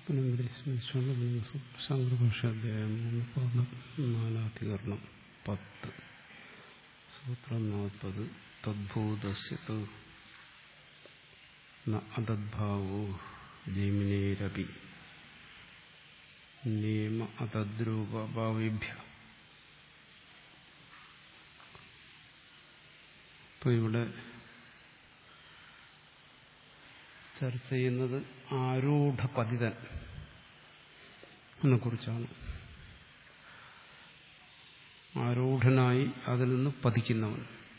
ശങ്കരഭാഷ്യാധ്യായം മൂന്ന് പാദം നാലാധികരണം പത്ത് സൂത്രം നാൽപ്പത് തദ്ഭൂതസ്യത് അതദ്ഭാവോ ജൈമിനേരപി നിയമ അതദ്രൂപഭാവേഭ്യ ഇപ്പൊ ഇവിടെ ചർച്ച ചെയ്യുന്നത് ആരൂഢപതിതൻ എന്നെ കുറിച്ചാണ് ആരൂഢനായി അതിൽ നിന്ന് പതിക്കുന്നവൻ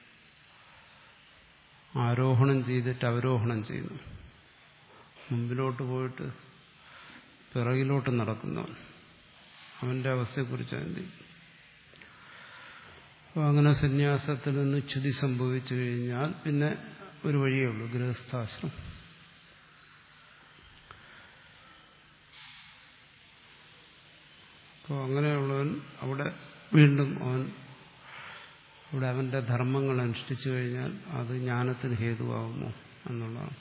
ആരോഹണം ചെയ്തിട്ട് അവരോഹണം ചെയ്യുന്നു മുമ്പിലോട്ട് പോയിട്ട് പിറകിലോട്ട് നടക്കുന്നവൻ അവന്റെ അവസ്ഥയെക്കുറിച്ച് എന്ത് അപ്പോൾ അങ്ങനെ സന്യാസത്തിൽ നിന്ന് ച്യുതി സംഭവിച്ചു കഴിഞ്ഞാൽ പിന്നെ ഒരു വഴിയേ ഉള്ളൂ ഗൃഹസ്ഥാശ്രം അപ്പോൾ അങ്ങനെയുള്ളവൻ അവിടെ വീണ്ടും അവൻ അവിടെ അവന്റെ ധർമ്മങ്ങൾ അനുഷ്ഠിച്ചു കഴിഞ്ഞാൽ അത് ജ്ഞാനത്തിന് ഹേതുവാകുമോ എന്നുള്ളതാണ്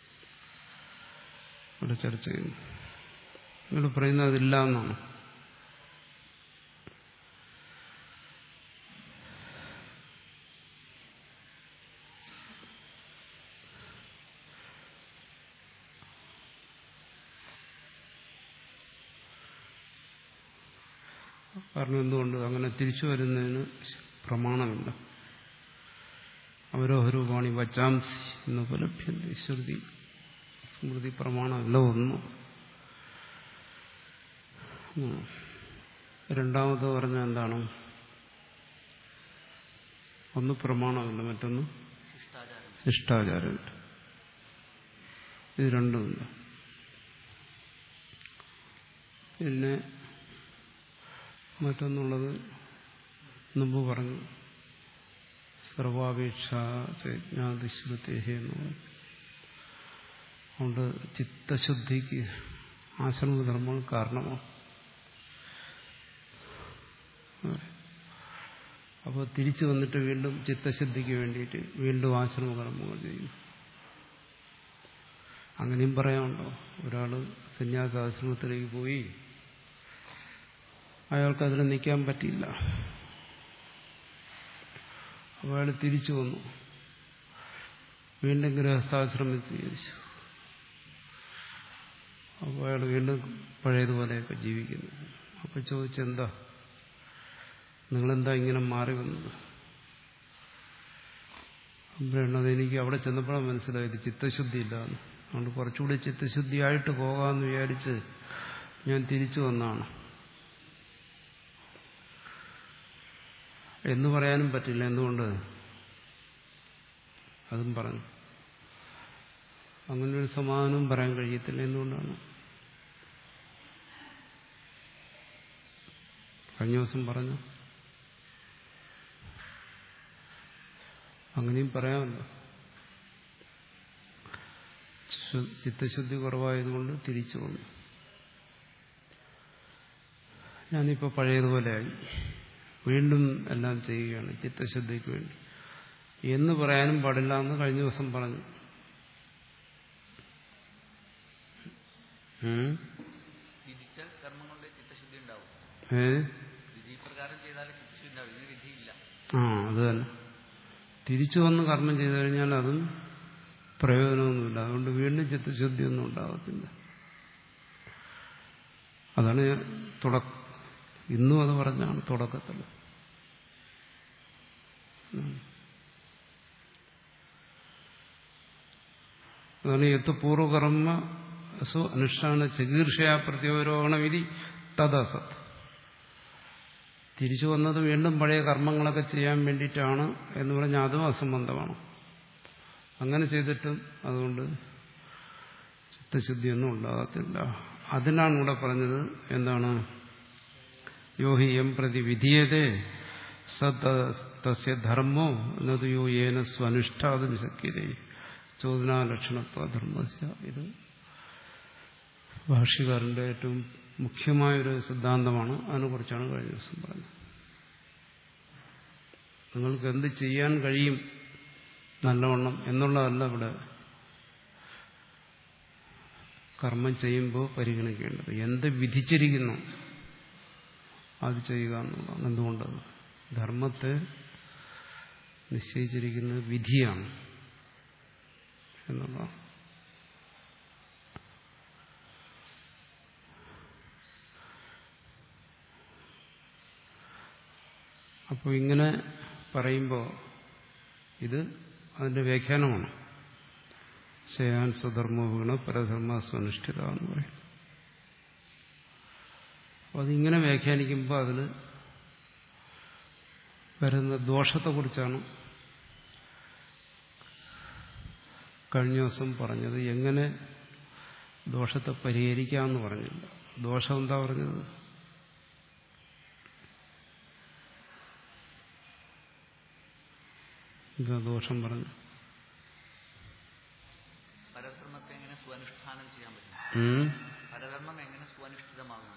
ഇവിടെ ചർച്ച ചെയ്യുന്നു ഇവിടെ പറയുന്നത് അതില്ല എന്നാണ് കാരണം എന്തുകൊണ്ട് അങ്ങനെ തിരിച്ചു വരുന്നതിന് പ്രമാണമില്ല അവരോഹരൂപാണി വച്ചാംസി എന്ന് ഉപലഭ്യന്തി ശ്രുതി സ്മൃതി പ്രമാണമില്ല ഒന്നും രണ്ടാമത് പറഞ്ഞ എന്താണ് ഒന്ന് പ്രമാണമില്ല മറ്റൊന്ന് ശിഷ്ടാചാരമില്ല ഇത് രണ്ടുമില്ല പിന്നെ മറ്റൊന്നുള്ളത് മുമ്പ് പറഞ്ഞു സർവാപേക്ഷ ജ്ഞാതിശ്രുതേഹി എന്ന് അതുകൊണ്ട് ചിത്തശുദ്ധിക്ക് ആശ്രമധർമ്മങ്ങൾ കാരണമാണ് അപ്പോൾ തിരിച്ചു വന്നിട്ട് വീണ്ടും ചിത്തശുദ്ധിക്ക് വേണ്ടിയിട്ട് വീണ്ടും ആശ്രമകർമ്മങ്ങൾ ചെയ്യും അങ്ങനെയും പറയാനുണ്ടോ ഒരാൾ സന്യാസാശ്രമത്തിലേക്ക് പോയി അയാൾക്ക് അതിൽ നിൽക്കാൻ പറ്റിയില്ല അപ്പോൾ അയാൾ തിരിച്ചു വന്നു വീണ്ടും ഗൃഹസ്ഥാശ്രമം സ്വീകരിച്ചു അപ്പോൾ അയാൾ വീണ്ടും പഴയതുപോലെയൊക്കെ ജീവിക്കുന്നു അപ്പോൾ ചോദിച്ചെന്താ നിങ്ങളെന്താ ഇങ്ങനെ മാറി വന്നത് അപ്പോഴാണത് എനിക്ക് അവിടെ ചെന്നപ്പോഴാണ് മനസ്സിലായത് ചിത്തശുദ്ധി ഇല്ലാന്ന് അതുകൊണ്ട് കുറച്ചുകൂടി ചിത്തശുദ്ധിയായിട്ട് പോകാമെന്ന് വിചാരിച്ച് ഞാൻ തിരിച്ചു വന്നാണ് എന്ന് പറയാനും പറ്റില്ല എന്തുകൊണ്ട് അതും പറഞ്ഞു അങ്ങനെ ഒരു സമാധാനവും പറയാൻ കഴിയത്തില്ല എന്തുകൊണ്ടാണ് കഴിഞ്ഞ ദിവസം പറഞ്ഞു അങ്ങനെയും പറയാമല്ലോ ചിത്തശുദ്ധി കുറവായതുകൊണ്ട് തിരിച്ചു വന്നു ഞാനിപ്പോൾ പഴയതുപോലെയായി വീണ്ടും എല്ലാം ചെയ്യുകയാണ് ചിത്തശുദ്ധിക്ക് വേണ്ടി എന്ന് പറയാനും പാടില്ല എന്ന് കഴിഞ്ഞ ദിവസം പറഞ്ഞു വിധിച്ചാൽ കർമ്മം കൊണ്ട് ചിത്തശുദ്ധി ഉണ്ടാവും ഏ വിധി പ്രകാരം ചെയ്താൽ ചിത്തശുദ്ധി ഉണ്ടാവും ഇതിന് വിധിയില്ല ആ അത് തന്നെ തിരിച്ചു വന്ന് കർമ്മം ചെയ്തു കഴിഞ്ഞാൽ അതും പ്രയോജനമൊന്നുമില്ല അതുകൊണ്ട് വീണ്ടും ചിത്തശുദ്ധിയൊന്നും ഉണ്ടാകത്തില്ല അതാണ് ഞാൻ തുടക്ക ഇന്നും അത് പറഞ്ഞാണ് തുടക്കത്തിൽ അതാണ് യത്ത് പൂർവകർമ്മ സു അനുഷ്ഠാന ചികീർഷയാ പ്രത്യോരോഹണ വിധി തദസത് തിരിച്ചു വന്നത് വീണ്ടും പഴയ കർമ്മങ്ങളൊക്കെ ചെയ്യാൻ വേണ്ടിയിട്ടാണ് എന്ന് പറഞ്ഞാൽ അതും അസംബന്ധമാണ് അങ്ങനെ ചെയ്തിട്ടും അതുകൊണ്ട് ചിത്തശുദ്ധിയൊന്നും ഉണ്ടാകത്തില്ല അതിനാണ് ഇവിടെ പറഞ്ഞത് എന്താണ് യോഹി എം പ്രതി വിധീയതേ സസ്യ ധർമ്മോ എന്നത് യോ ഏന സ്വനുഷ്ഠാതിന് ശക്യതേ ചോദനാലക്ഷണത്വ ധർമ്മസ്യ ഇത് ഭാഷ്യകാരന്റെ ഏറ്റവും മുഖ്യമായൊരു സിദ്ധാന്തമാണ് അതിനെക്കുറിച്ചാണ് കഴിഞ്ഞ ദിവസം പറഞ്ഞത് നിങ്ങൾക്ക് എന്ത് ചെയ്യാൻ കഴിയും നല്ലവണ്ണം എന്നുള്ളതല്ല ഇവിടെ കർമ്മം ചെയ്യുമ്പോൾ പരിഗണിക്കേണ്ടത് എന്ത് വിധിച്ചിരിക്കുന്നു അത് ചെയ്യുക എന്നുള്ളതാണ് എന്തുകൊണ്ട് ധർമ്മത്തെ നിശ്ചയിച്ചിരിക്കുന്നത് വിധിയാണ് എന്നുള്ളതാണ് അപ്പോൾ ഇങ്ങനെ പറയുമ്പോൾ ഇത് അതിന്റെ വ്യാഖ്യാനമാണ് ശയാൻ സ്വധർമ്മോപഗണ പരധർമ്മ സ്വനിഷ്ഠിത എന്ന് പറയും അപ്പോൾ അതിങ്ങനെ വ്യാഖ്യാനിക്കുമ്പോൾ അതിൽ വരുന്ന ദോഷത്തെക്കുറിച്ചാണ് കഴിഞ്ഞ ദിവസം പറഞ്ഞത് എങ്ങനെ ദോഷത്തെ പരിഹരിക്കാമെന്ന് പറഞ്ഞില്ല ദോഷം എന്താ പറഞ്ഞത് എന്താ ദോഷം പറഞ്ഞു പരധർമ്മത്തെ എങ്ങനെ സ്വാനുഷ്ഠാനം ചെയ്യാൻ പറ്റും ഉം? പരധർമ്മം എങ്ങനെ സ്വാനുഷ്ഠിതമാകുന്നു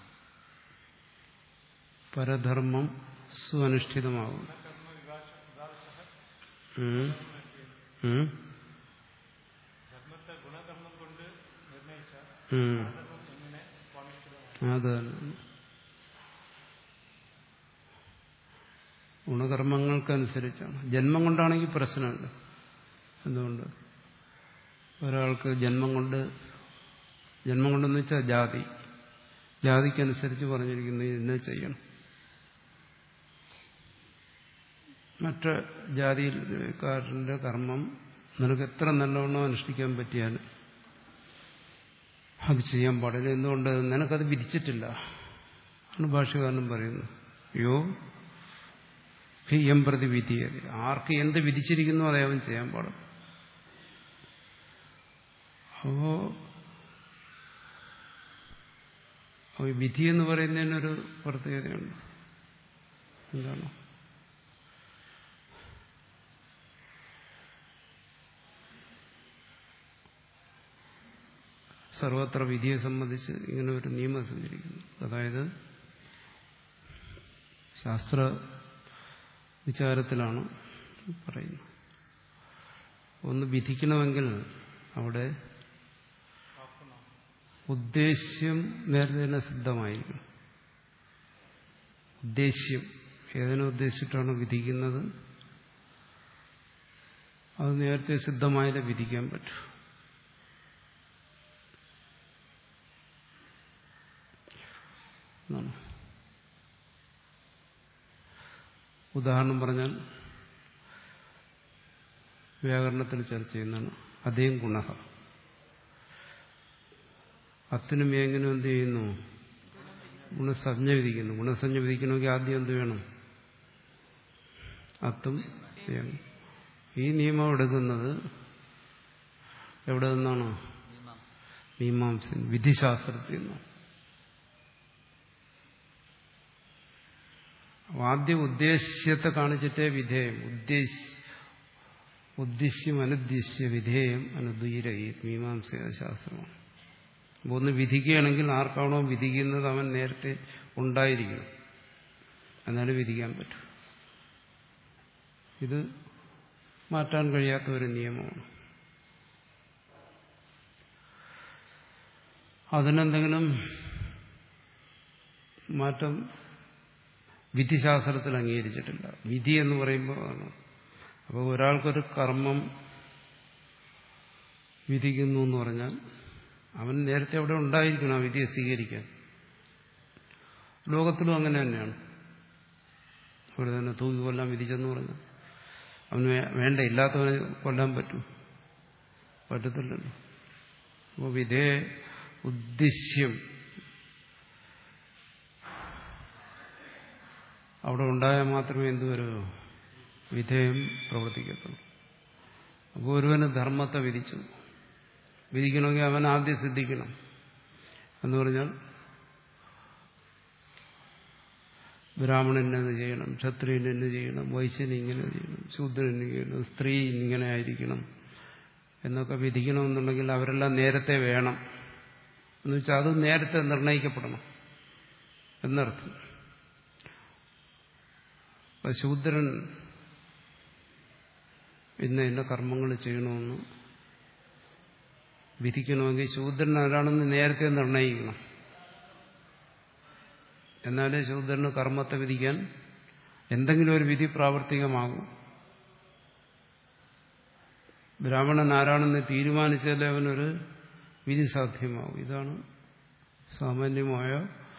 പരധർമ്മം സുഅനുഷ്ഠിതമാകും ഉം? ഉം? ഉം. അത് തന്നെ ഗുണകർമ്മങ്ങൾക്കനുസരിച്ചാണ് ജന്മം കൊണ്ടാണെങ്കിൽ പ്രശ്നമുണ്ട് എന്തുകൊണ്ട് ഒരാൾക്ക് ജന്മം കൊണ്ട് ജന്മം കൊണ്ടെന്ന് വെച്ചാൽ ജാതി ജാതിക്കനുസരിച്ച് പറഞ്ഞിരിക്കുന്നത് ഇന്ന് ചെയ്യണം മറ്റ് ജാതിക്കാരൻ്റെ കർമ്മം നിനക്ക് എത്ര നല്ലവണ്ണം അനുഷ്ഠിക്കാൻ പറ്റിയാൽ അത് ചെയ്യാൻ പാടില്ല എന്തുകൊണ്ട് നിനക്കത് വിധിച്ചിട്ടില്ല ആണ് ഭാഷകാരനും പറയുന്നു യോ യം പ്രതി വിധിയത് ആർക്ക് എന്ത് വിധിച്ചിരിക്കുന്നു അതേ അവൻ ചെയ്യാൻ പാടും അപ്പോ അപ്പൊ ഈ വിധി എന്ന് പറയുന്നതിനൊരു പ്രത്യേകതയുണ്ട് എന്താണ് സർവത്ര വിധിയെ സംബന്ധിച്ച് ഇങ്ങനെ ഒരു നിയമം സഞ്ചരിക്കുന്നു അതായത് ശാസ്ത്ര വിചാരത്തിലാണ് പറയുന്നത് ഒന്ന് വിധിക്കണമെങ്കിൽ അവിടെ ഉദ്ദേശ്യം നേരത്തെ തന്നെ സിദ്ധമായിരിക്കും ഉദ്ദേശ്യം ഏതിനെ ഉദ്ദേശിച്ചിട്ടാണ് വിധിക്കുന്നത് അത് നേരത്തെ സിദ്ധമായാലേ വിധിക്കാൻ പറ്റൂ എന്നാണ് ഉദാഹരണം പറഞ്ഞാൽ വ്യാകരണത്തിൽ ചർച്ച ചെയ്യുന്നതാണ് അതേം ഗുണ അത്തിനും ഏങ്ങിനും എന്ത് ചെയ്യുന്നു ഗുണസഞ്ജ വിധിക്കുന്നു ഗുണസഞ്ജ വിധിക്കണമെങ്കിൽ ആദ്യം എന്ത് വേണം അത്തും ഏങ്ങും. ഈ നിയമം എടുക്കുന്നത് എവിടെ നിന്നാണ് മീമാംസ മീമാംസൻ വിധിശാസ്ത്രത്തിൽ നിന്നാണ് അപ്പൊ ആദ്യം ഉദ്ദേശ്യത്തെ കാണിച്ചിട്ടേ വിധേയം ഉദ്ദേശ്യ ഉദ്ദേശ്യം അനുദ്ദേശ്യ വിധേയം അനുദ്വീരയി മീമാംസ ശാസ്ത്രമാണ് അപ്പൊ ഒന്ന് വിധിക്കുകയാണെങ്കിൽ ആർക്കാണോ വിധിക്കുന്നത് അവൻ നേരത്തെ ഉണ്ടായിരിക്കണം എന്നാലും വിധിക്കാൻ പറ്റും ഇത് മാറ്റാൻ കഴിയാത്ത ഒരു നിയമമാണ് അതിനെന്തെങ്കിലും മാറ്റം വിധിശാസ്ത്രത്തിൽ അംഗീകരിച്ചിട്ടില്ല വിധി എന്ന് പറയുമ്പോൾ ആണ് അപ്പോൾ ഒരാൾക്കൊരു കർമ്മം വിധിക്കുന്നു എന്ന് പറഞ്ഞാൽ അവൻ നേരത്തെ അവിടെ ഉണ്ടായിരിക്കണം ആ വിധിയെ സ്വീകരിക്കാൻ ലോകത്തിലും അങ്ങനെ തന്നെയാണ് അവർ തന്നെ തൂക്കി കൊല്ലാൻ വിധിച്ചെന്ന് പറഞ്ഞു അവന് വേ- വേണ്ട ഇല്ലാത്തവനെ കൊല്ലാൻ പറ്റും പറ്റത്തില്ലല്ലോ അപ്പോൾ വിധേ ഉദ്ദേശ്യം അവിടെ ഉണ്ടായാൽ മാത്രമേ എന്ത് വരൂ വിധേയം പ്രവർത്തിക്കത്തുള്ളൂ അപ്പോൾ ഒരുവന് ധർമ്മത്തെ വിധിച്ചു വിധിക്കണമെങ്കിൽ അവൻ ആദ്യം സിദ്ധിക്കണം എന്ന് പറഞ്ഞാൽ ബ്രാഹ്മണൻ എന്ന് ചെയ്യണം ക്ഷത്രിയൻ എന്ന് ചെയ്യണം വൈശ്യൻ ഇങ്ങനെ ചെയ്യണം ശൂദ്രൻ ഇങ്ങനെ ചെയ്യണം സ്ത്രീ ഇങ്ങനെ ആയിരിക്കണം എന്നൊക്കെ വിധിക്കണമെന്നുണ്ടെങ്കിൽ അവരെല്ലാം നേരത്തെ വേണം എന്ന് വെച്ചാൽ അത് നേരത്തെ നിർണയിക്കപ്പെടണം എന്നർത്ഥം അപ്പൊ ശൂദ്രൻ ഇന്ന ഇന്ന കർമ്മങ്ങൾ ചെയ്യണമെന്ന് വിധിക്കണമെങ്കിൽ ശൂദ്രൻ ആരാണെന്ന് നേരത്തെ നിർണയിക്കണം എന്നാലേ ശൂദ്രന് കർമ്മത്തെ വിധിക്കാൻ എന്തെങ്കിലും ഒരു വിധി പ്രാവർത്തികമാകും ബ്രാഹ്മണൻ ആരാണെന്ന് തീരുമാനിച്ചാലേ അവനൊരു വിധി സാധ്യമാവും ഇതാണ് സാമാന്യമായ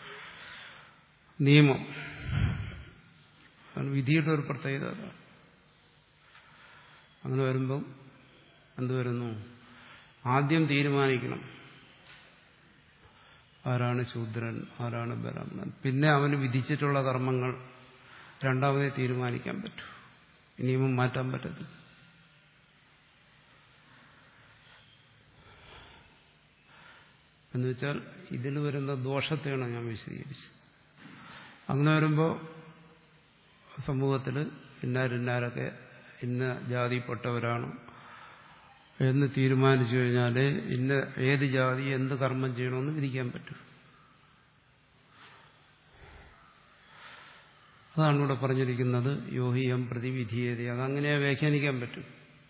നിയമം അതാണ് വിധിയുടെ ഒരു പ്രത്യേകത അതാണ് അങ്ങനെ വരുമ്പം എന്ത് വരുന്നു ആദ്യം തീരുമാനിക്കണം ആരാണ് ശൂദ്രൻ ആരാണ് ബ്രാഹ്മണൻ പിന്നെ അവന് വിധിച്ചിട്ടുള്ള കർമ്മങ്ങൾ രണ്ടാമതേ തീരുമാനിക്കാൻ പറ്റൂ നിയമം മാറ്റാൻ പറ്റത്തില്ല എന്നുവെച്ചാൽ ഇതിൽ വരുന്ന ദോഷത്തെയാണ് ഞാൻ വിശദീകരിച്ചത് അങ്ങനെ വരുമ്പോൾ സമൂഹത്തിൽ ഇന്നാരിന്നാരൊക്കെ ഇന്ന ജാതിപ്പെട്ടവരാണ് എന്ന് തീരുമാനിച്ചു കഴിഞ്ഞാൽ ഇന്ന ഏത് ജാതി എന്ത് കർമ്മം ചെയ്യണമെന്ന് വിധിക്കാൻ പറ്റും അതാണ് ഇവിടെ പറഞ്ഞിരിക്കുന്നത് യോഹിയം പ്രതിവിധിയേത അതങ്ങനെ വ്യാഖ്യാനിക്കാൻ പറ്റും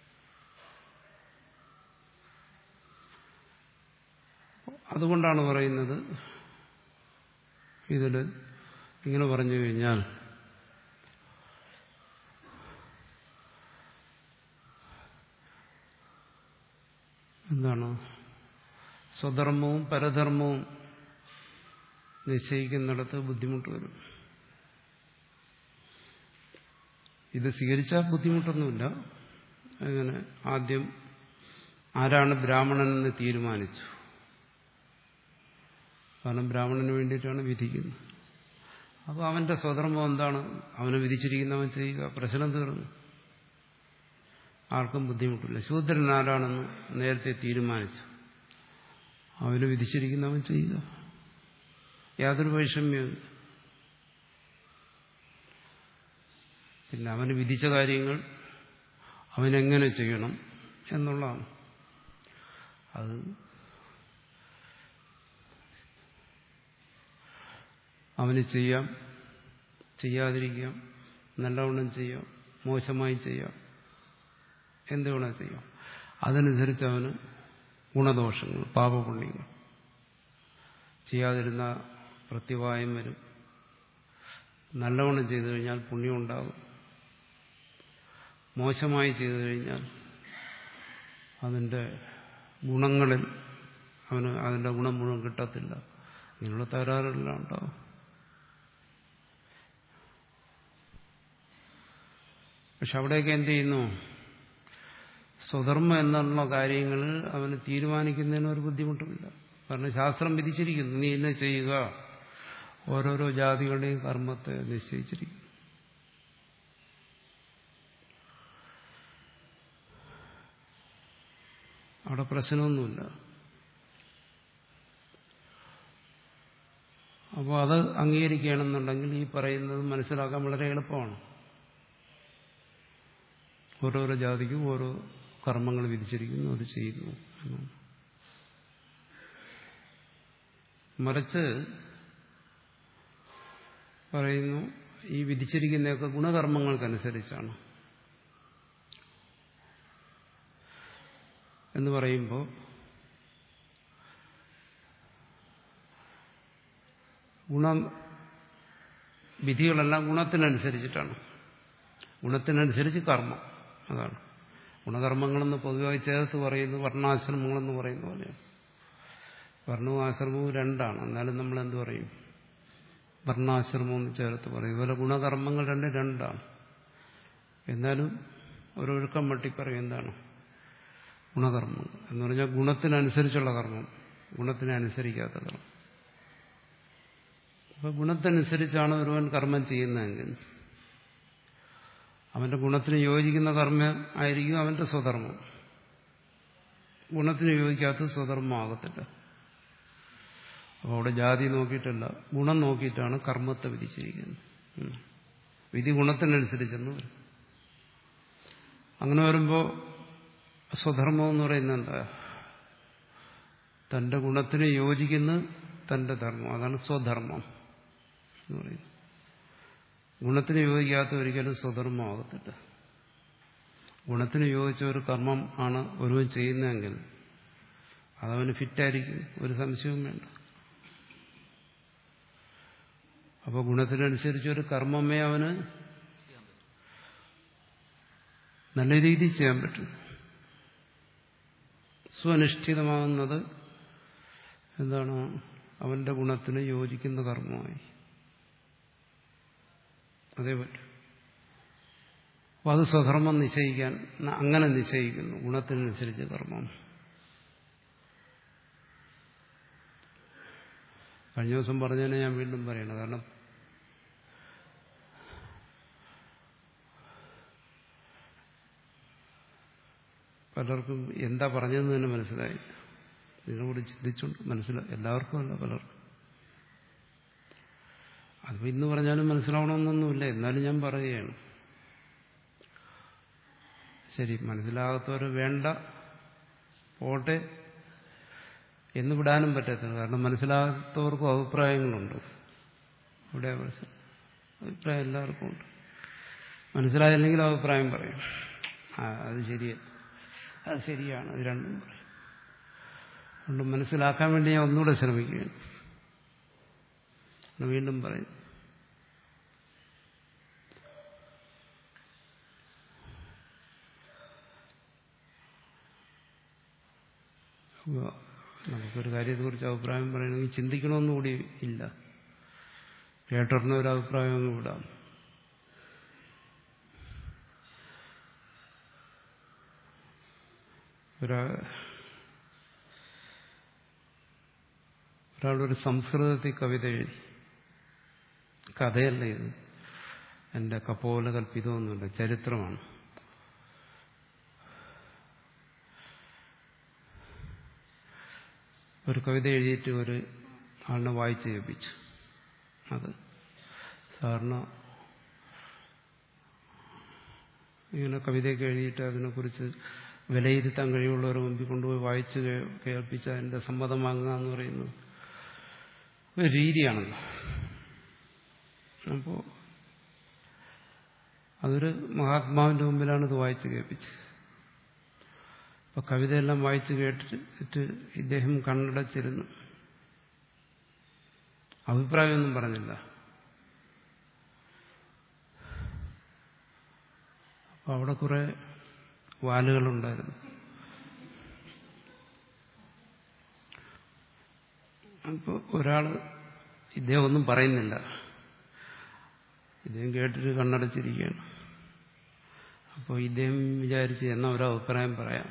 അതുകൊണ്ടാണ് പറയുന്നത് ഇതിൽ ഇങ്ങനെ പറഞ്ഞു കഴിഞ്ഞാൽ എന്താണ് സ്വധർമ്മവും പരധർമ്മവും നിശ്ചയിക്കുന്നിടത്ത് ബുദ്ധിമുട്ട് വരും ഇത് സ്വീകരിച്ചാൽ ബുദ്ധിമുട്ടൊന്നുമില്ല അങ്ങനെ ആദ്യം ആരാണ് ബ്രാഹ്മണനെന്ന് തീരുമാനിച്ചു കാരണം ബ്രാഹ്മണന് വേണ്ടിയിട്ടാണ് വിധിക്കുന്നത് അപ്പോൾ അവന്റെ സ്വധർമ്മം എന്താണ് അവനെ വിധിച്ചിരിക്കുന്നവൻ ചെയ്യുക പ്രശ്നം തീർന്നു ആർക്കും ബുദ്ധിമുട്ടില്ല ശൂദ്രൻ ആരാണെന്ന് നേരത്തെ തീരുമാനിച്ചു അവന് വിധിച്ചിരിക്കുന്നവൻ ചെയ്യുക യാതൊരു വൈഷമ്യവും പിന്നെ അവന് വിധിച്ച കാര്യങ്ങൾ അവനെങ്ങനെ ചെയ്യണം എന്നുള്ളതാണ് അത് അവന് ചെയ്യാം ചെയ്യാതിരിക്കാം നല്ലവണ്ണം ചെയ്യാം മോശമായി ചെയ്യാം എന്ത് വേണം ചെയ്യാം അതനുസരിച്ച് അവന് ഗുണദോഷങ്ങൾ പാപപുണ്യങ്ങൾ ചെയ്യാതിരുന്ന പ്രത്യവായം വരും നല്ലവണ്ണം ചെയ്തു കഴിഞ്ഞാൽ പുണ്യം ഉണ്ടാകും മോശമായി ചെയ്തു കഴിഞ്ഞാൽ അതിൻ്റെ ഗുണങ്ങളിൽ അവന് അതിൻ്റെ ഗുണം മുഴുവൻ കിട്ടത്തില്ല ഇങ്ങനെയുള്ള തകരാറെല്ലാം ഉണ്ടാവും പക്ഷെ അവിടെയൊക്കെ എന്ത് ചെയ്യുന്നു സ്വധർമ്മം എന്നുള്ള കാര്യങ്ങൾ അവന് തീരുമാനിക്കുന്നതിന് ഒരു ബുദ്ധിമുട്ടുമില്ല കാരണം ശാസ്ത്രം വിധിച്ചിരിക്കുന്നു നീ ഇന്നെ ചെയ്യുക ഓരോരോ ജാതികളുടെയും കർമ്മത്തെ നിശ്ചയിച്ചിരിക്കുന്നു അവിടെ പ്രശ്നമൊന്നുമില്ല അപ്പോൾ അത് അംഗീകരിക്കുകയാണെന്നുണ്ടെങ്കിൽ ഈ പറയുന്നത് മനസ്സിലാക്കാൻ വളരെ എളുപ്പമാണ് ഓരോരോ ജാതിക്കും ഓരോ കർമ്മങ്ങൾ വിധിച്ചിരിക്കുന്നു അത് ചെയ്യുന്നു എന്നാണ് മറിച്ച് പറയുന്നു ഈ വിധിച്ചിരിക്കുന്നതൊക്കെ ഗുണകർമ്മങ്ങൾക്കനുസരിച്ചാണ് എന്ന് പറയുമ്പോൾ ഗുണം വിധികളെല്ലാം ഗുണത്തിനനുസരിച്ചിട്ടാണ് ഗുണത്തിനനുസരിച്ച് കർമ്മം അതാണ് ഗുണകർമ്മങ്ങളെന്ന് പൊതുവായി ചേർത്ത് പറയുന്നു വർണ്ണാശ്രമങ്ങളെന്ന് പറയുന്ന പോലെയാണ് വർണ്ണവും ആശ്രമവും രണ്ടാണ് എന്നാലും നമ്മൾ എന്ത് പറയും വർണ്ണാശ്രമം എന്ന് ചേർത്ത് പറയും ഇതുപോലെ ഗുണകർമ്മങ്ങൾ രണ്ട് രണ്ടാണ് എന്നാലും ഒരൊഴുക്കം വട്ടി പറയും എന്താണ് ഗുണകർമ്മം എന്ന് പറഞ്ഞാൽ ഗുണത്തിനനുസരിച്ചുള്ള കർമ്മം ഗുണത്തിനനുസരിക്കാത്ത കർമ്മം അപ്പൊ ഗുണത്തിനനുസരിച്ചാണ് ഒരുവൻ കർമ്മം ചെയ്യുന്നതെങ്കിൽ അവന്റെ ഗുണത്തിന് യോജിക്കുന്ന കർമ്മം ആയിരിക്കും അവന്റെ സ്വധർമ്മം ഗുണത്തിന് യോജിക്കാത്ത സ്വധർമ്മമാകത്തില്ല അപ്പോൾ അവിടെ ജാതി നോക്കിയിട്ടല്ല ഗുണം നോക്കിയിട്ടാണ് കർമ്മത്തെ വിധിച്ചിരിക്കുന്നത് വിധി ഗുണത്തിനനുസരിച്ചെന്ന് വരും അങ്ങനെ വരുമ്പോൾ സ്വധർമ്മം എന്ന് പറയുന്നത് എന്താ തന്റെ ഗുണത്തിന് യോജിക്കുന്ന തന്റെ ധർമ്മം അതാണ് സ്വധർമ്മം എന്ന് പറയുന്നത് ഗുണത്തിന് യോജിക്കാത്ത ഒരിക്കലും സ്വധർമ്മമാകത്തില്ല ഗുണത്തിന് യോജിച്ച ഒരു കർമ്മം ആണ് ഒരുവൻ ചെയ്യുന്നതെങ്കിൽ അതവന് ഫിറ്റായിരിക്കും ഒരു സംശയവും വേണ്ട അപ്പോൾ ഗുണത്തിനനുസരിച്ച് ഒരു കർമ്മമേ അവന് നല്ല രീതിയിൽ ചെയ്യാൻ പറ്റും സ്വനിഷ്ഠിതമാകുന്നത് എന്താണ് അവന്റെ ഗുണത്തിന് യോജിക്കുന്ന കർമ്മമായി അതേ പറ്റും അപ്പൊ അത് സ്വധർമ്മം നിശ്ചയിക്കാൻ അങ്ങനെ നിശ്ചയിക്കുന്നു ഗുണത്തിനനുസരിച്ച് കർമ്മം കഴിഞ്ഞ ദിവസം പറഞ്ഞതിനെ ഞാൻ വീണ്ടും പറയണം കാരണം പലർക്കും എന്താ പറഞ്ഞതെന്ന് തന്നെ മനസ്സിലായി ഇതിനോട് ചിന്തിച്ചുകൊണ്ട് മനസ്സിലായി എല്ലാവർക്കും അല്ല പലർക്കും അതിപ്പോൾ ഇന്ന് പറഞ്ഞാലും മനസ്സിലാവണമെന്നൊന്നുമില്ല എന്നാലും ഞാൻ പറയുകയാണ് ശരി മനസ്സിലാകാത്തവർ വേണ്ട പോട്ടെ എന്ന് വിടാനും പറ്റത്തില്ല കാരണം മനസ്സിലാകാത്തവർക്കും അഭിപ്രായങ്ങളുണ്ട് ഇവിടെ അഭിപ്രായം എല്ലാവർക്കും ഉണ്ട് മനസ്സിലായില്ലെങ്കിൽ അഭിപ്രായം പറയും ആ അത് ശരിയാണ് അത് ശരിയാണ് അത് രണ്ടും പറയും അതുകൊണ്ട് മനസ്സിലാക്കാൻ വേണ്ടി ഞാൻ ഒന്നുകൂടെ ശ്രമിക്കുകയാണ് വീണ്ടും പറയും നമുക്കൊരു കാര്യത്തെക്കുറിച്ച് അഭിപ്രായം പറയണമെങ്കിൽ ചിന്തിക്കണമെന്നുകൂടി ഇല്ല കേട്ടറിന് ഒരു അഭിപ്രായം അങ്ങ് വിടാം ഒരാ ഒരാളൊരു സംസ്കൃതത്തിൽ കവിത എഴുതി കഥയല്ല ഇത് എൻ്റെ കപ്പോല കൽപ്പിതമൊന്നുമില്ല ചരിത്രമാണ് ഒരു കവിത എഴുതിയിട്ട് ഒരു ആളിനെ വായിച്ച് കേൾപ്പിച്ചു അത് സാറിന് ഇങ്ങനെ കവിതയൊക്കെ എഴുതിയിട്ട് അതിനെക്കുറിച്ച് വിലയിരുത്താൻ കഴിവുള്ളവരെ മുമ്പിൽ കൊണ്ടുപോയി വായിച്ച് കേൾപ്പിച്ച് അതിൻ്റെ സമ്മതം വാങ്ങുക എന്ന് പറയുന്നത് ഒരു രീതിയാണല്ലോ അപ്പോൾ അതൊരു മഹാത്മാവിന്റെ മുമ്പിലാണ് ഇത് വായിച്ച് കേൾപ്പിച്ചത് അപ്പൊ കവിതയെല്ലാം വായിച്ച് കേട്ടിട്ട് ഇദ്ദേഹം കണ്ണടച്ചിരുന്നു അഭിപ്രായമൊന്നും പറഞ്ഞില്ല അപ്പൊ അവിടെ കുറെ വാലുകളുണ്ടായിരുന്നു അപ്പോൾ ഒരാള് ഇദ്ദേഹം ഒന്നും പറയുന്നില്ല ഇദ്ദേഹം കേട്ടിട്ട് കണ്ണടച്ചിരിക്കുകയാണ് അപ്പോൾ ഇദ്ദേഹം വിചാരിച്ച് എന്നാ ഒരു അഭിപ്രായം പറയാം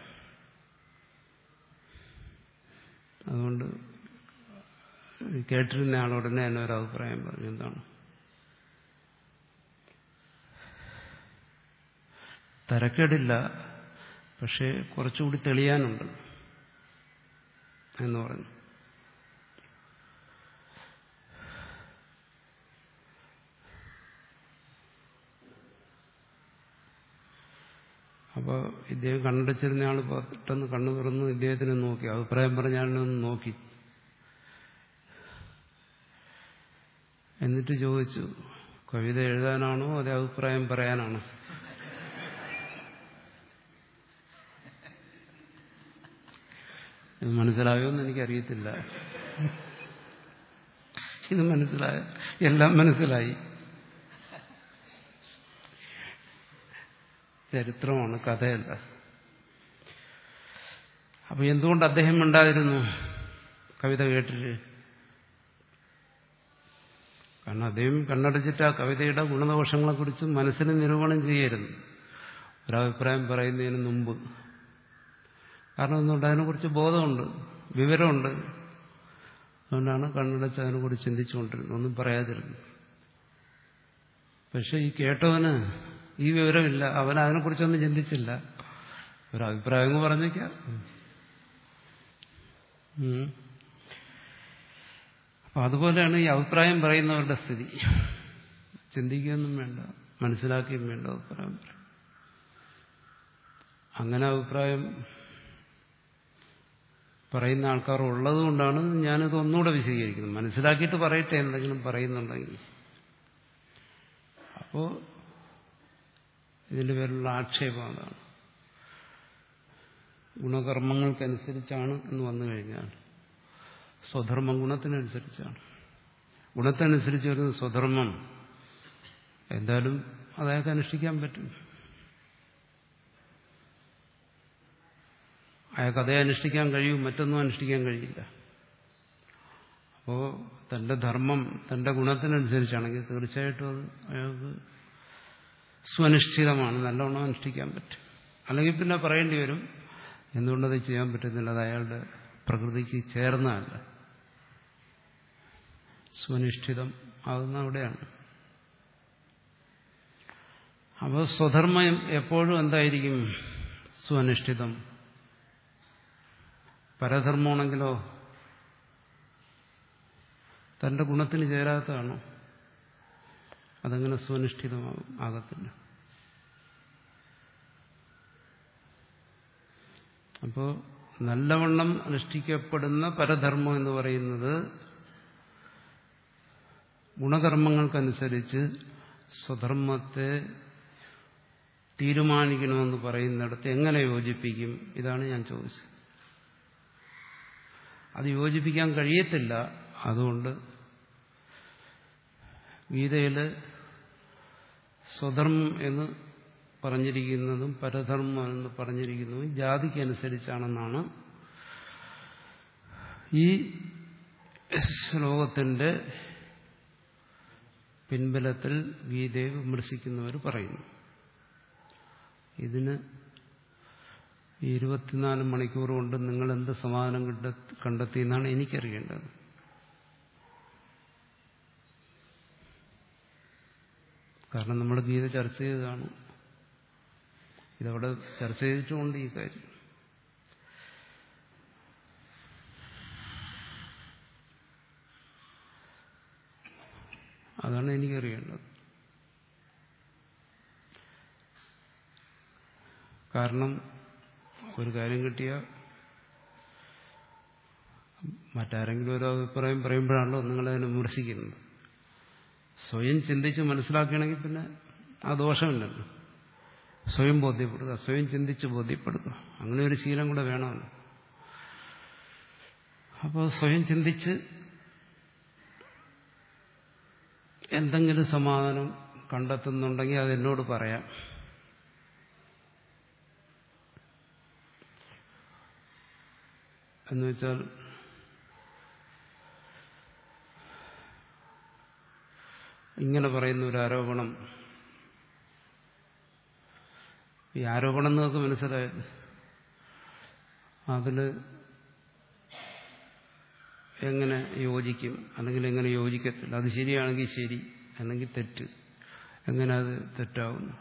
അതുകൊണ്ട് കേട്ടിരുന്ന ആളോടനെ തന്നെ ഒരു അഭിപ്രായം പറഞ്ഞു എന്താണ് തരക്കേടില്ല പക്ഷെ കുറച്ചുകൂടി തെളിയാനുണ്ട് എന്ന് പറഞ്ഞു അപ്പോൾ ഇദ്ദേഹം കണ്ണടച്ചിരുന്ന ആൾ പെട്ടെന്ന് കണ്ണു തുറന്ന് ഇദ്ദേഹത്തിനെ നോക്കി അഭിപ്രായം പറഞ്ഞാലൊന്ന് നോക്കി എന്നിട്ട് ചോദിച്ചു കവിത എഴുതാനാണോ അതേ അഭിപ്രായം പറയാനാണോ ഇത് മനസ്സിലായോ എന്ന് എനിക്കറിയത്തില്ല ഇത് മനസ്സിലായ എല്ലാം മനസ്സിലായി ചരിത്രമാണ് കഥയല്ല അപ്പൊ എന്തുകൊണ്ട് അദ്ദേഹം ഉണ്ടായിരുന്നു കവിത കേട്ടിട്ട് കാരണം അദ്ദേഹം കണ്ണടച്ചിട്ട് ആ കവിതയുടെ ഗുണദോഷങ്ങളെക്കുറിച്ച് മനസ്സിന് നിരൂപണം ചെയ്യരുന്നു ഒരഭിപ്രായം പറയുന്നതിന് മുമ്പ് കാരണം എന്തുകൊണ്ട് അതിനെക്കുറിച്ച് ബോധമുണ്ട് വിവരമുണ്ട് അതുകൊണ്ടാണ് കണ്ണടച്ച് അതിനെക്കുറിച്ച് ചിന്തിച്ചുകൊണ്ടിരുന്നത് ഒന്നും പറയാതിരുന്നു പക്ഷെ ഈ കേട്ടവന് ഈ വിവരമില്ല അവൻ അതിനെക്കുറിച്ചൊന്നും ചിന്തിച്ചില്ല ഒരു അഭിപ്രായം പറഞ്ഞേക്കാം അപ്പൊ അതുപോലെയാണ് ഈ അഭിപ്രായം പറയുന്നവരുടെ സ്ഥിതി ചിന്തിക്കുകയൊന്നും വേണ്ട മനസ്സിലാക്കുകയും വേണ്ട അഭിപ്രായം പറയും അങ്ങനെ അഭിപ്രായം പറയുന്ന ആൾക്കാർ ഉള്ളതുകൊണ്ടാണ് ഞാനിത് ഒന്നുകൂടെ വിശദീകരിക്കുന്നത് മനസ്സിലാക്കിയിട്ട് പറയട്ടെ എന്തെങ്കിലും പറയുന്നുണ്ടെങ്കിൽ അപ്പോ ഇതിന്റെ പേരിലുള്ള ആക്ഷേപം അതാണ് ഗുണകർമ്മങ്ങൾക്കനുസരിച്ചാണ് എന്ന് വന്നു കഴിഞ്ഞാൽ സ്വധർമ്മം ഗുണത്തിനനുസരിച്ചാണ് ഗുണത്തിനനുസരിച്ച് വരുന്ന സ്വധർമ്മം എന്തായാലും അതായത് അനുഷ്ഠിക്കാൻ പറ്റും അയാൾക്ക് അതേ അനുഷ്ഠിക്കാൻ കഴിയും മറ്റൊന്നും അനുഷ്ഠിക്കാൻ കഴിയില്ല അപ്പോൾ തന്റെ ധർമ്മം തന്റെ ഗുണത്തിനനുസരിച്ചാണെങ്കിൽ തീർച്ചയായിട്ടും അത് അയാൾക്ക് സ്വനിഷ്ഠിതമാണ് നല്ലവണ്ണം അനുഷ്ഠിക്കാൻ പറ്റും അല്ലെങ്കിൽ പിന്നെ പറയേണ്ടി വരും എന്തുകൊണ്ടത് ചെയ്യാൻ പറ്റുന്നില്ല അത് അയാളുടെ പ്രകൃതിക്ക് ചേർന്നതല്ല സ്വനിഷ്ഠിതം ആകുന്ന അവിടെയാണ് അപ്പോൾ സ്വധർമ്മം എപ്പോഴും എന്തായിരിക്കും സ്വനിഷ്ഠിതം പരധർമ്മമാണെങ്കിലോ തന്റെ ഗുണത്തിന് ചേരാത്തതാണോ അതങ്ങനെ സ്വനിഷ്ഠിതമാകും ആകത്തില്ല അപ്പോൾ നല്ലവണ്ണം അനുഷ്ഠിക്കപ്പെടുന്ന പരധർമ്മം എന്ന് പറയുന്നത് ഗുണകർമ്മങ്ങൾക്കനുസരിച്ച് സ്വധർമ്മത്തെ തീരുമാനിക്കണമെന്ന് പറയുന്നിടത്ത് എങ്ങനെ യോജിപ്പിക്കും ഇതാണ് ഞാൻ ചോദിച്ചത് അത് യോജിപ്പിക്കാൻ കഴിയത്തില്ല അതുകൊണ്ട് ഗീതയിൽ സ്വധർമ്മം എന്ന് പറഞ്ഞിരിക്കുന്നതും പരധർമ്മം എന്ന് പറഞ്ഞിരിക്കുന്നതും ജാതിക്കനുസരിച്ചാണെന്നാണ് ഈ ശ്ലോകത്തിന്റെ പിൻബലത്തിൽ ഗീതയെ വിമർശിക്കുന്നവർ പറയുന്നു ഇതിന് ഈ ഇരുപത്തിനാല് മണിക്കൂർ കൊണ്ട് നിങ്ങൾ എന്ത് സമാധാനം കണ്ടെത്തി എന്നാണ് എനിക്കറിയേണ്ടത് കാരണം നമ്മൾ ഗീത ചർച്ച ചെയ്തതാണ് ഇതവിടെ ചർച്ച ചെയ്തിട്ടുമുണ്ട് ഈ കാര്യം അതാണ് എനിക്കറിയേണ്ടത് കാരണം ഒരു കാര്യം കിട്ടിയ മറ്റാരെങ്കിലും ഒരു അഭിപ്രായം പറയുമ്പോഴാണല്ലോ നിങ്ങളതിനെ വിമർശിക്കുന്നത് സ്വയം ചിന്തിച്ച് മനസ്സിലാക്കുകയാണെങ്കിൽ പിന്നെ ആ ദോഷമില്ലല്ലോ സ്വയം ബോധ്യപ്പെടുക സ്വയം ചിന്തിച്ച് ബോധ്യപ്പെടുക അങ്ങനെ ഒരു ശീലം കൂടെ വേണമല്ലോ അപ്പോൾ സ്വയം ചിന്തിച്ച് എന്തെങ്കിലും സമാധാനം കണ്ടെത്തുന്നുണ്ടെങ്കിൽ അത് എന്നോട് പറയാം എന്ന് വെച്ചാൽ ഇങ്ങനെ പറയുന്ന ഒരു ആരോപണം ഈ ആരോപണം എന്നൊക്കെ മനസ്സിലായത് അതിൽ എങ്ങനെ യോജിക്കും അല്ലെങ്കിൽ എങ്ങനെ യോജിക്കത്തില്ല അത് ശരിയാണെങ്കിൽ ശരി അല്ലെങ്കിൽ തെറ്റ് എങ്ങനെ അത് തെറ്റാവുന്നു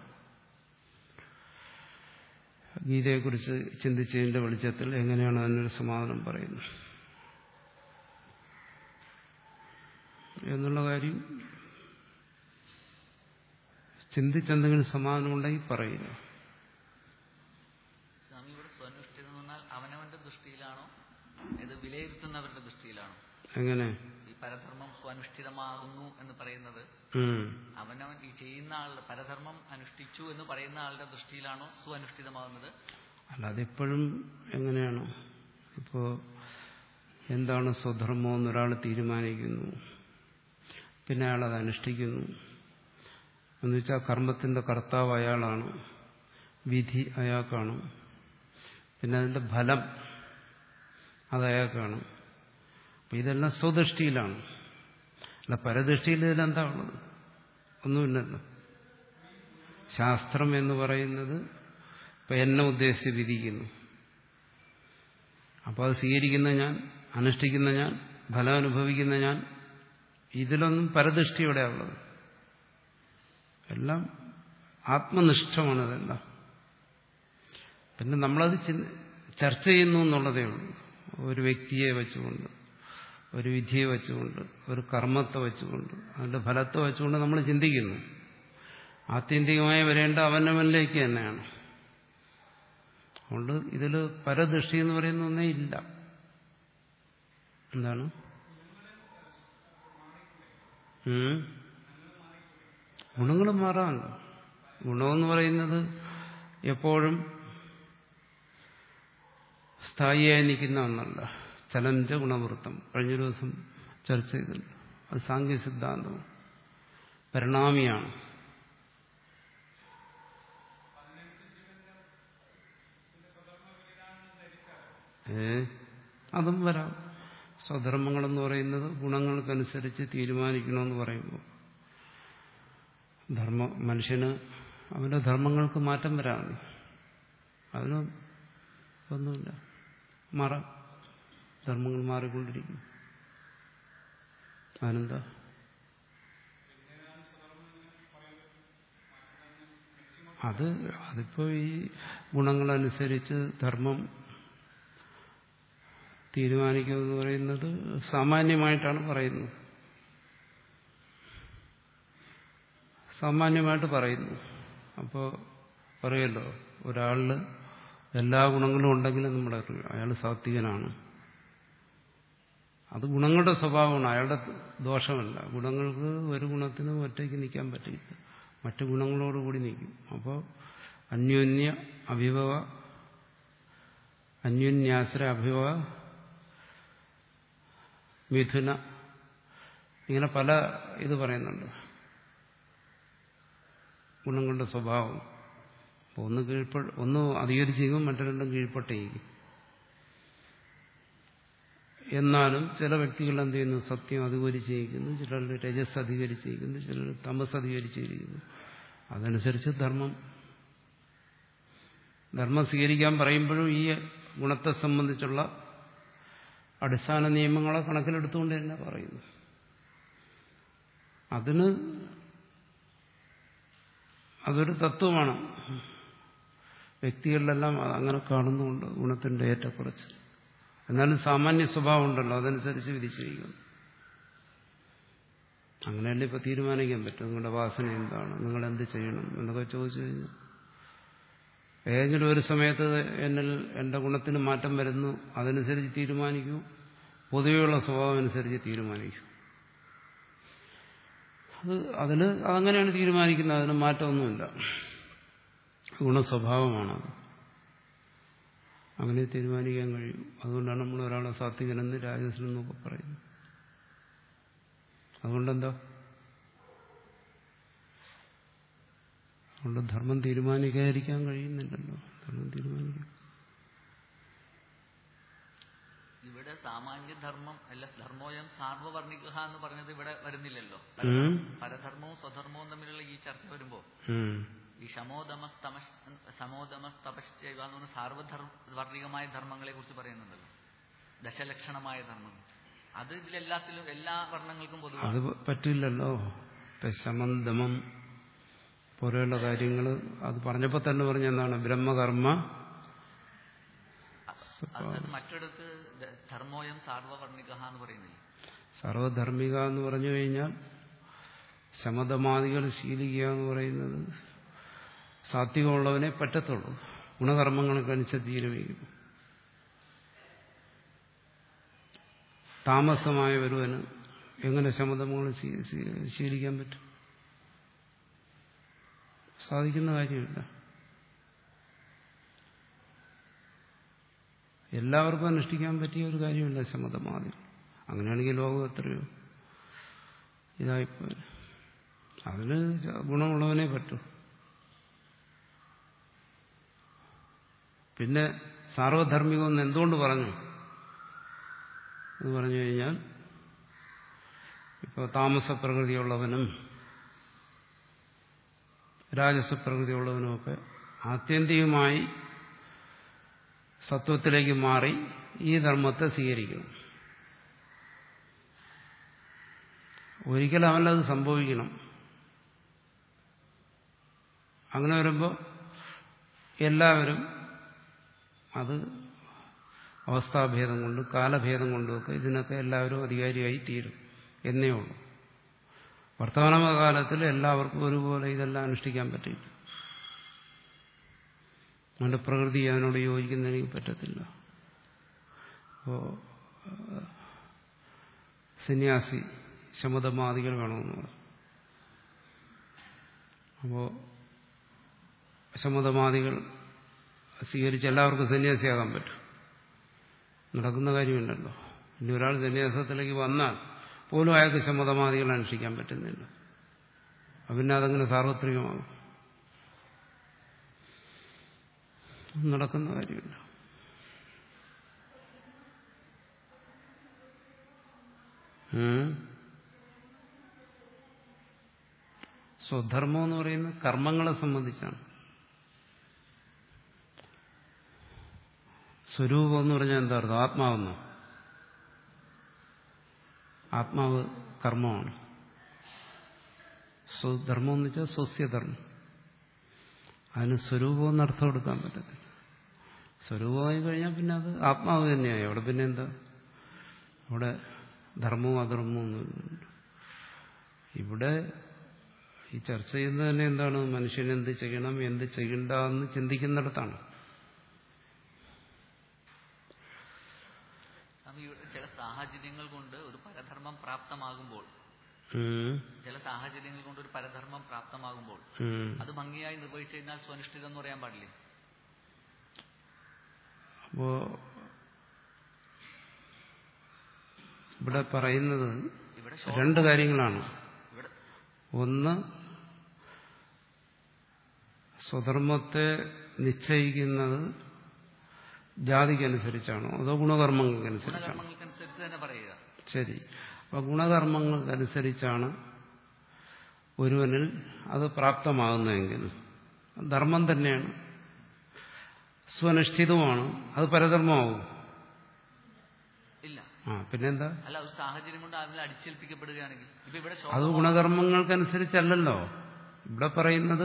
ഗീതയെക്കുറിച്ച് ചിന്തിച്ചതിന്റെ വെളിച്ചത്തിൽ എങ്ങനെയാണ് അതിനൊരു സമാധാനം പറയുന്നത് എന്നുള്ള കാര്യം ചിന്തിച്ചെന്തെങ്കിലും സമാധാനം ഉണ്ടെങ്കിൽ പറയുക സ്വാമി ഇവിടെ സ്വനിഷ്ഠിതം എന്ന് പറഞ്ഞാൽ അവനവന്റെ ദൃഷ്ടിയിലാണോ ഇത് വിലയിരുത്തുന്നവരുടെ ദൃഷ്ടിയിലാണോ എങ്ങനെ ഈ പരധർമ്മം സ്വനുഷ്ഠിതമാകുന്നു എന്ന് പറയുന്നത് ഉം. അവനവൻ ഈ ചെയ്യുന്ന ആളുടെ പരധർമ്മം അനുഷ്ഠിച്ചു എന്ന് പറയുന്ന ആളുടെ ദൃഷ്ടിയിലാണോ സ്വനുഷ്ഠിതമാകുന്നത് അല്ല അതിപ്പോഴും എങ്ങനെയാണ് ഇപ്പോ എന്താണ് സ്വധർമ്മം എന്നൊരാൾ തീരുമാനിക്കുന്നു പിന്നെ അയാൾ അത് അനുഷ്ഠിക്കുന്നു എന്ന് വെച്ചാൽ കർമ്മത്തിന്റെ കർത്താവ് അയാളാണ് വിധി അയാൾക്കാണ് പിന്നെ അതിന്റെ ഫലം അത് അയാൾക്കാണ് അപ്പൊ ഇതെല്ലാം സ്വദൃഷ്ടിയിലാണ് അല്ല പരദൃഷ്ടിയിൽ ഇതിലെന്താ ഉള്ളത് ഒന്നുമില്ലല്ലോ ശാസ്ത്രം എന്ന് പറയുന്നത് ഇപ്പൊ എന്നെ ഉദ്ദേശിച്ച് വിധിക്കുന്നു അപ്പോൾ അത് സ്വീകരിക്കുന്ന ഞാൻ അനുഷ്ഠിക്കുന്ന ഞാൻ ഫലം അനുഭവിക്കുന്ന ഞാൻ ഇതിലൊന്നും പരദൃഷ്ടിയോടെ ഉള്ളത് എല്ലാം ആത്മനിഷ്ഠമാണ് ഇതെല്ലാം പിന്നെ നമ്മളത് ചിന്ത ചർച്ച ചെയ്യുന്നു എന്നുള്ളതേ ഉള്ളൂ ഒരു വ്യക്തിയെ വെച്ചുകൊണ്ട് ഒരു വിധിയെ വെച്ചുകൊണ്ട് ഒരു കർമ്മത്തെ വെച്ചുകൊണ്ട് അതിന്റെ ഫലത്തെ വെച്ചുകൊണ്ട് നമ്മൾ ചിന്തിക്കുന്നു ആത്യന്തികമായി വരേണ്ട അവനവനിലേക്ക് തന്നെയാണ് അതുകൊണ്ട് ഇതിൽ പരദൃഷ്ടി എന്ന് പറയുന്ന ഒന്നേ ഇല്ല എന്താണ് ഉം? ഗുണങ്ങൾ മാറാമല്ലോ ഗുണമെന്ന് പറയുന്നത് എപ്പോഴും സ്ഥായിയായി നിൽക്കുന്ന ഒന്നല്ല ചലഞ്ച ഗുണവൃത്തം കഴിഞ്ഞ ദിവസം ചർച്ച ചെയ്തല്ലോ അത് സാങ്കേ സിദ്ധാന്തമാണ് പരിണാമിയാണ് ഏ അതും വരാം സ്വധർമ്മങ്ങളെന്ന് പറയുന്നത് ഗുണങ്ങൾക്കനുസരിച്ച് തീരുമാനിക്കണമെന്ന് പറയുമ്പോൾ ധർമ്മ മനുഷ്യന് അവന്റെ ധർമ്മങ്ങൾക്ക് മാറ്റം വരാണ് അതിന് ഒന്നുമില്ല മാറാം ധർമ്മങ്ങൾ മാറിക്കൊണ്ടിരിക്കും അതിനെന്താ അത് അതിപ്പോ ഈ ഗുണങ്ങളനുസരിച്ച് ധർമ്മം തീരുമാനിക്കുമെന്ന് പറയുന്നത് സാമാന്യമായിട്ടാണ് പറയുന്നത് സാമാന്യമായിട്ട് പറയുന്നു അപ്പോൾ പറയുമല്ലോ ഒരാളിൽ എല്ലാ ഗുണങ്ങളും ഉണ്ടെങ്കിലും നമ്മൾ അയാൾ സാത്വികനാണ് അത് ഗുണങ്ങളുടെ സ്വഭാവമാണ് അയാളുടെ ദോഷമല്ല ഗുണങ്ങൾക്ക് ഒരു ഗുണത്തിനും ഒറ്റയ്ക്ക് നിൽക്കാൻ പറ്റില്ല മറ്റു ഗുണങ്ങളോടുകൂടി നിൽക്കും അപ്പോൾ അന്യോന്യ അഭിഭവ അന്യോന്യാശ്ര അഭിഭവ മിഥുന ഇങ്ങനെ പല ഇത് പറയുന്നുണ്ട് ഗുണങ്ങളുടെ സ്വഭാവം അപ്പോൾ ഒന്ന് കീഴ്പ്പെ ഒന്ന് അധികരിച്ചിരിക്കും മറ്റു രണ്ടും കീഴ്പ്പെട്ടേക്കും എന്നാലും ചില വ്യക്തികൾ എന്ത് ചെയ്യുന്നു സത്യം അധികരിച്ചിരിക്കുന്നു ചിലർ രജസ് അധികരിച്ചിരിക്കുന്നു ചിലർ തമസ് അധികരിച്ചിരിക്കുന്നു അതനുസരിച്ച് ധർമ്മം ധർമ്മം സ്വീകരിക്കാൻ പറയുമ്പോഴും ഈ ഗുണത്തെ സംബന്ധിച്ചുള്ള അടിസ്ഥാന നിയമങ്ങളെ കണക്കിലെടുത്തുകൊണ്ട് തന്നെ പറയുന്നു അതിന് അതൊരു തത്വമാണ് വ്യക്തികളിലെല്ലാം അങ്ങനെ കാണുന്നുണ്ട് ഗുണത്തിന്റെ ഏറ്റക്കുറച്ച് എന്നാലും സാമാന്യ സ്വഭാവം ഉണ്ടല്ലോ അതനുസരിച്ച് വിധിച്ചിരിക്കുന്നു അങ്ങനെയല്ലേ ഇപ്പൊ തീരുമാനിക്കാൻ പറ്റും നിങ്ങളുടെ വാസന എന്താണ് നിങ്ങൾ എന്ത് ചെയ്യണം എന്നൊക്കെ ചോദിച്ചു കഴിഞ്ഞാൽ ഏതെങ്കിലും ഒരു സമയത്ത് എന്നിൽ എന്റെ ഗുണത്തിന് മാറ്റം വരുന്നു അതനുസരിച്ച് തീരുമാനിക്കൂ പൊതുവെയുള്ള സ്വഭാവം അനുസരിച്ച് തീരുമാനിക്കൂ അത് അതിന് അതങ്ങനെയാണ് തീരുമാനിക്കുന്നത് അതിന് മാറ്റമൊന്നുമില്ല ഗുണസ്വഭാവമാണത് അങ്ങനെ തീരുമാനിക്കാൻ കഴിയും അതുകൊണ്ടാണ് നമ്മൾ ഒരാളെ സാത്വികനെന്ന് രാജസനെന്നൊക്കെ പറയുന്നത് അതുകൊണ്ടെന്താ അതുകൊണ്ട് ധർമ്മം തീരുമാനിക്കാതിരിക്കാൻ കഴിയുന്നില്ലല്ലോ ധർമ്മം തീരുമാനിക്കാം ഇവിടെ സാമാന്യ ധർമ്മം അല്ല ധർമ്മോയം സാർവവർണിക എന്ന് പറഞ്ഞത് ഇവിടെ വരുന്നില്ലല്ലോ ഉം. പരധർമ്മവും സ്വധർമ്മവും തമ്മിലുള്ള ഈ ചർച്ച വരുമ്പോ ഉം. ഈ ശമോദമസ്തമസ് സമോദമസ്തപശ്ചൈവ എന്ന് പറഞ്ഞ സാർവധർമ്മികമായ ധർമ്മങ്ങളെ കുറിച്ച് പറയുന്നുണ്ടല്ലോ ദശലക്ഷണമായ ധർമ്മങ്ങൾ അത് ഇതിലെല്ലാത്തിലും എല്ലാ വർണ്ണങ്ങൾക്കും പൊതുവാണ് അത് പറ്റില്ലല്ലോ ഇപ്പൊ ശമം ദമം പോലെയുള്ള കാര്യങ്ങൾ അത് പറഞ്ഞപ്പോൾ തന്നെ പറഞ്ഞ എന്താണ് ബ്രഹ്മകർമ്മ അത് മറ്റൊരിടത്ത് ദ- ധർമ്മോയം സാർവവർണിക എന്ന് പറയുന്നില്ല സർവധർമ്മിക എന്ന് പറഞ്ഞു കഴിഞ്ഞാൽ ശമതമാദികൾ ശീലിക്കുക എന്ന് പറയുന്നത് സാത്വികമുള്ളവനെ പറ്റത്തുള്ളൂ ഗുണകർമ്മങ്ങൾക്കനുസരിച്ച് തീരുമാനിക്കുന്നു താമസമായ ഒരുവന് എങ്ങനെ ശമതങ്ങൾ ശീലിക്കാൻ പറ്റും സാധിക്കുന്ന കാര്യമില്ല എല്ലാവർക്കും അനുഷ്ഠിക്കാൻ പറ്റിയ ഒരു കാര്യമില്ല ശമതമാദികൾ അങ്ങനെയാണെങ്കിൽ ലോകം എത്രയോ ഇതായിപ്പോയി അതിന് ഗുണമുള്ളവനെ പറ്റൂ പിന്നെ സാർവധർമ്മികം എന്ന് എന്തുകൊണ്ട് പറഞ്ഞു എന്ന് പറഞ്ഞു കഴിഞ്ഞാൽ ഇപ്പോൾ താമസപ്രകൃതിയുള്ളവനും രാജസപ്രകൃതിയുള്ളവനുമൊക്കെ ആത്യന്തികമായി സത്വത്തിലേക്ക് മാറി ഈ ധർമ്മത്തെ സ്വീകരിക്കണം ഒരിക്കലും അവനത് സംഭവിക്കണം അങ്ങനെ വരുമ്പോൾ എല്ലാവരും അത് അവസ്ഥാഭേദം കൊണ്ട് കാലഭേദം കൊണ്ടുമൊക്കെ ഇതിനൊക്കെ എല്ലാവരും അധികാരിയായി തീരും എന്നേ ഉള്ളൂ വർത്തമാനകാലത്തിൽ എല്ലാവർക്കും ഒരുപോലെ ഇതെല്ലാം അനുഷ്ഠിക്കാൻ പറ്റില്ല അവന്റെ പ്രകൃതി അതിനോട് യോജിക്കുന്നതിന് പറ്റത്തില്ല അപ്പോ സന്യാസി ശമതമാദികൾ വേണമെന്ന് പറഞ്ഞു അപ്പോ ശമതമാദികൾ സ്വീകരിച്ച് എല്ലാവർക്കും സന്യാസിയാകാൻ പറ്റും നടക്കുന്ന കാര്യമില്ലല്ലോ ഇനി ഒരാൾ സന്യാസത്തിലേക്ക് വന്നാൽ പോലും അയാൾക്ക് ശമതമാദികൾ അനുഷ്ഠിക്കാൻ പറ്റുന്നില്ല അപ്പൊ പിന്നെ അതങ്ങനെ സാർവത്രികമാകും നടക്കുന്ന കാര്യമില്ല ഉം. സ്വധർമ്മം എന്ന് പറയുന്നത് കർമ്മങ്ങളെ സംബന്ധിച്ചാണ് സ്വരൂപം എന്ന് പറഞ്ഞാൽ എന്താ അർത്ഥം ആത്മാവെന്നോ ആത്മാവ് കർമ്മമാണ് സ്വധർമ്മം എന്ന് വെച്ചാൽ സ്വസ്യധർമ്മം അതിന് സ്വരൂപം എന്ന് അർത്ഥം എടുക്കാൻ പറ്റത്തില്ല സ്വരൂപമായി കഴിഞ്ഞാൽ പിന്നെ അത് ആത്മാവ് തന്നെയായി അവിടെ പിന്നെ എന്താ അവിടെ ധർമ്മവും അധർമ്മവും ഒന്നുമില്ല ഇവിടെ ഈ ചർച്ച ചെയ്യുന്നത് തന്നെ എന്താണ് മനുഷ്യൻ എന്ത് ചെയ്യണം എന്ത് ചെയ്യണ്ട എന്ന് ചിന്തിക്കുന്നിടത്താണ് സ്വാമി ഇവിടെ ചില സാഹചര്യങ്ങൾ കൊണ്ട് ഒരു പരധർമ്മം പ്രാപ്തമാകുമ്പോൾ ഉം, ചില സാഹചര്യങ്ങൾ കൊണ്ട് ഒരു പരധർമ്മം പ്രാപ്തമാകുമ്പോൾ ഉം. അത് ഭംഗിയായി നിർവഹിച്ചു കഴിഞ്ഞാൽ സ്വനിഷ്ഠിതം എന്ന് പറയാൻ പാടില്ലേ അപ്പോ ഇവിടെ പറയുന്നത് ഇവിടെ രണ്ട് കാര്യങ്ങളാണ് ഇവിടെ ഒന്ന് സ്വധർമ്മത്തെ നിശ്ചയിക്കുന്നത് ജാതിക്കനുസരിച്ചാണോ അതോ ഗുണകർമ്മങ്ങൾക്കനുസരിച്ചാണോ ഗുണകർമ്മങ്ങൾക്കനുസരിച്ച് തന്നെ പറയുക ശരി അപ്പൊ ഗുണകർമ്മങ്ങൾക്കനുസരിച്ചാണ് ഒരുവനിൽ അത് പ്രാപ്തമാകുന്നതെങ്കിൽ ധർമ്മം തന്നെയാണ് സ്വനിഷ്ഠിതമാണ് അത് പരധർമ്മമാവും ഇല്ല ആ പിന്നെന്താ അല്ല ഒരു സാഹചര്യം കൊണ്ട് അതിൽ അടിച്ചേൽപ്പിക്കപ്പെടുകയാണെങ്കിൽ ഇപ്പൊ ഇവിടെ അത് ശോകം ഗുണകർമ്മങ്ങൾക്കനുസരിച്ചല്ലല്ലോ ഇവിടെ പറയുന്നത്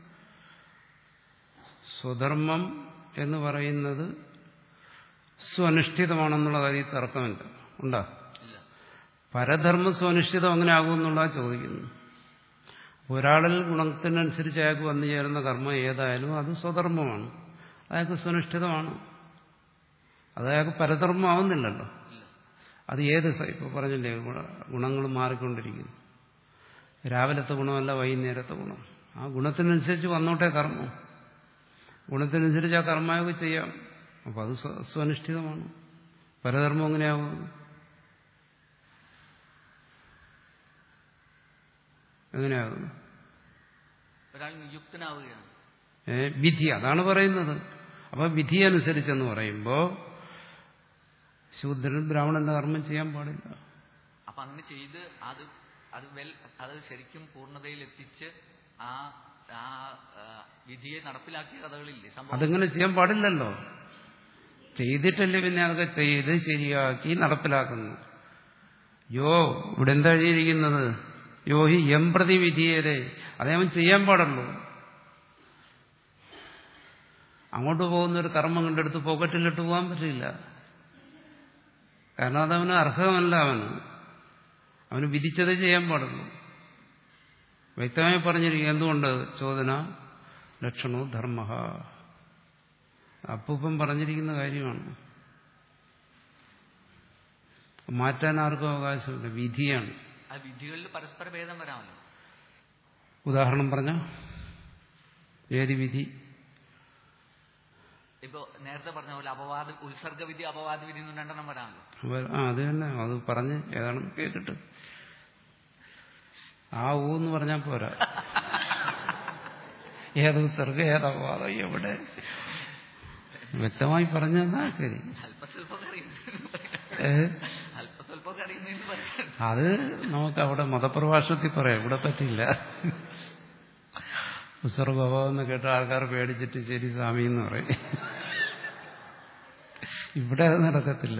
സ്വധർമ്മം എന്ന് പറയുന്നത് സ്വനിഷ്ഠിതമാണെന്നുള്ള കാര്യം തർക്കമില്ല ഉണ്ടോ ഇല്ല പരധർമ്മ സ്വനിഷ്ഠിതം അങ്ങനെ ആകുമെന്നുള്ളതാണ് ചോദിക്കുന്നു ഒരാളിൽ ഗുണത്തിനനുസരിച്ച് അയാൾക്ക് വന്നു ചേരുന്ന കർമ്മം ഏതായാലും അത് സ്വധർമ്മമാണ് അയാൾക്ക് സ്വനിഷ്ഠിതമാണ് അത് അയാൾക്ക് പരധർമ്മമാവുന്നില്ലല്ലോ ഇല്ല അത് ഏത് സ- ഇപ്പൊ പറഞ്ഞില്ലേ ഗുണങ്ങൾ മാറിക്കൊണ്ടിരിക്കുന്നു രാവിലത്തെ ഗുണമല്ല വൈകുന്നേരത്തെ ഗുണം ആ ഗുണത്തിനനുസരിച്ച് വന്നോട്ടെ കർമ്മം ഗുണത്തിനനുസരിച്ച് ആ കർമ്മയോഗം ചെയ്യാം അപ്പൊ അത് സ്വ- സ്വനിഷ്ഠിതമാണ് പരധർമ്മം എങ്ങനെയാവും എങ്ങനെയാകും ഒരാൾ നിയുക്തനാവുകയാണ് ഏ, വിധി അതാണ് പറയുന്നത് അപ്പൊ വിധി അനുസരിച്ചെന്ന് പറയുമ്പോ ശൂദ്രൻ ബ്രാഹ്മണന്റെ കർമ്മം ചെയ്യാൻ പാടില്ല അപ്പൊ അങ്ങനെ ചെയ്ത് അത് അത് വെൽ അത് ശരിക്കും പൂർണ്ണതയിൽ എത്തിച്ച് ആ ആ ആ, വിധിയെ നടപ്പിലാക്കിയ കഥകളില്ലേ സംഭവം അതെങ്ങനെ ചെയ്യാൻ പാടില്ലല്ലോ ചെയ്തിട്ടല്ലേ പിന്നെ അതൊക്കെ ചെയ്ത് ശരിയാക്കി നടപ്പിലാക്കുന്നു യോ ഇവിടെ എന്താ എഴുതിയിരിക്കുന്നത് യോ ഹി എം പ്രതി വിധിയേരെ അതേ അവൻ ചെയ്യാൻ പാടുള്ളൂ അങ്ങോട്ട് പോകുന്ന ഒരു കർമ്മം കണ്ടെടുത്ത് പോക്കറ്റിലിട്ട് പോകാൻ പറ്റില്ല കാരണം അതവന് അർഹമല്ല അവന് അവന് വിധിച്ചതേ ചെയ്യാൻ പാടുള്ളൂ വ്യക്തമായി പറഞ്ഞിരിക്കുക എന്തുകൊണ്ട് ചോദന ലക്ഷണോ ധർമ്മ അപ്പൂപ്പൻ പറഞ്ഞിരിക്കുന്ന കാര്യമാണ് മാറ്റാൻ ആർക്കും അവകാശമില്ല വിധിയാണ് ആ വിധികളിൽ പരസ്പര ഭേദം വരാമല്ലോ ഉദാഹരണം പറഞ്ഞ ഏത് വിധി ഇപ്പൊ നേരത്തെ പറഞ്ഞ പോലെ അപവാദ ഉത്സർഗ വിധി അപവാദ വിധി എന്ന് രണ്ടെണ്ണം വരാമല്ലോ അവ- ആ അത് തന്നെ അത് പറഞ്ഞ് ഏതാണെന്ന് കേട്ടിട്ട് ആ ഊ എന്ന് പറഞ്ഞാൽ പോരാ ഏത് ഉത്തർക്ക ഏതവാദം എവിടെ വ്യക്തമായി പറഞ്ഞു തന്നാ ശരി അല്പസ്വല്പം അറിയുന്നു ഏ അല്പസ്വല്പം അറിയുന്നതിന് പറയാം അത് നമുക്ക് അവിടെ മതപ്രഭാഷണത്തിൽ പറയാം ഇവിടെ പറ്റില്ല ഉസർഭവം എന്ന് കേട്ട ആൾക്കാർ പേടിച്ചിട്ട് ശരി സ്വാമി എന്ന് പറയും ഇവിടെ അത് നടക്കത്തില്ല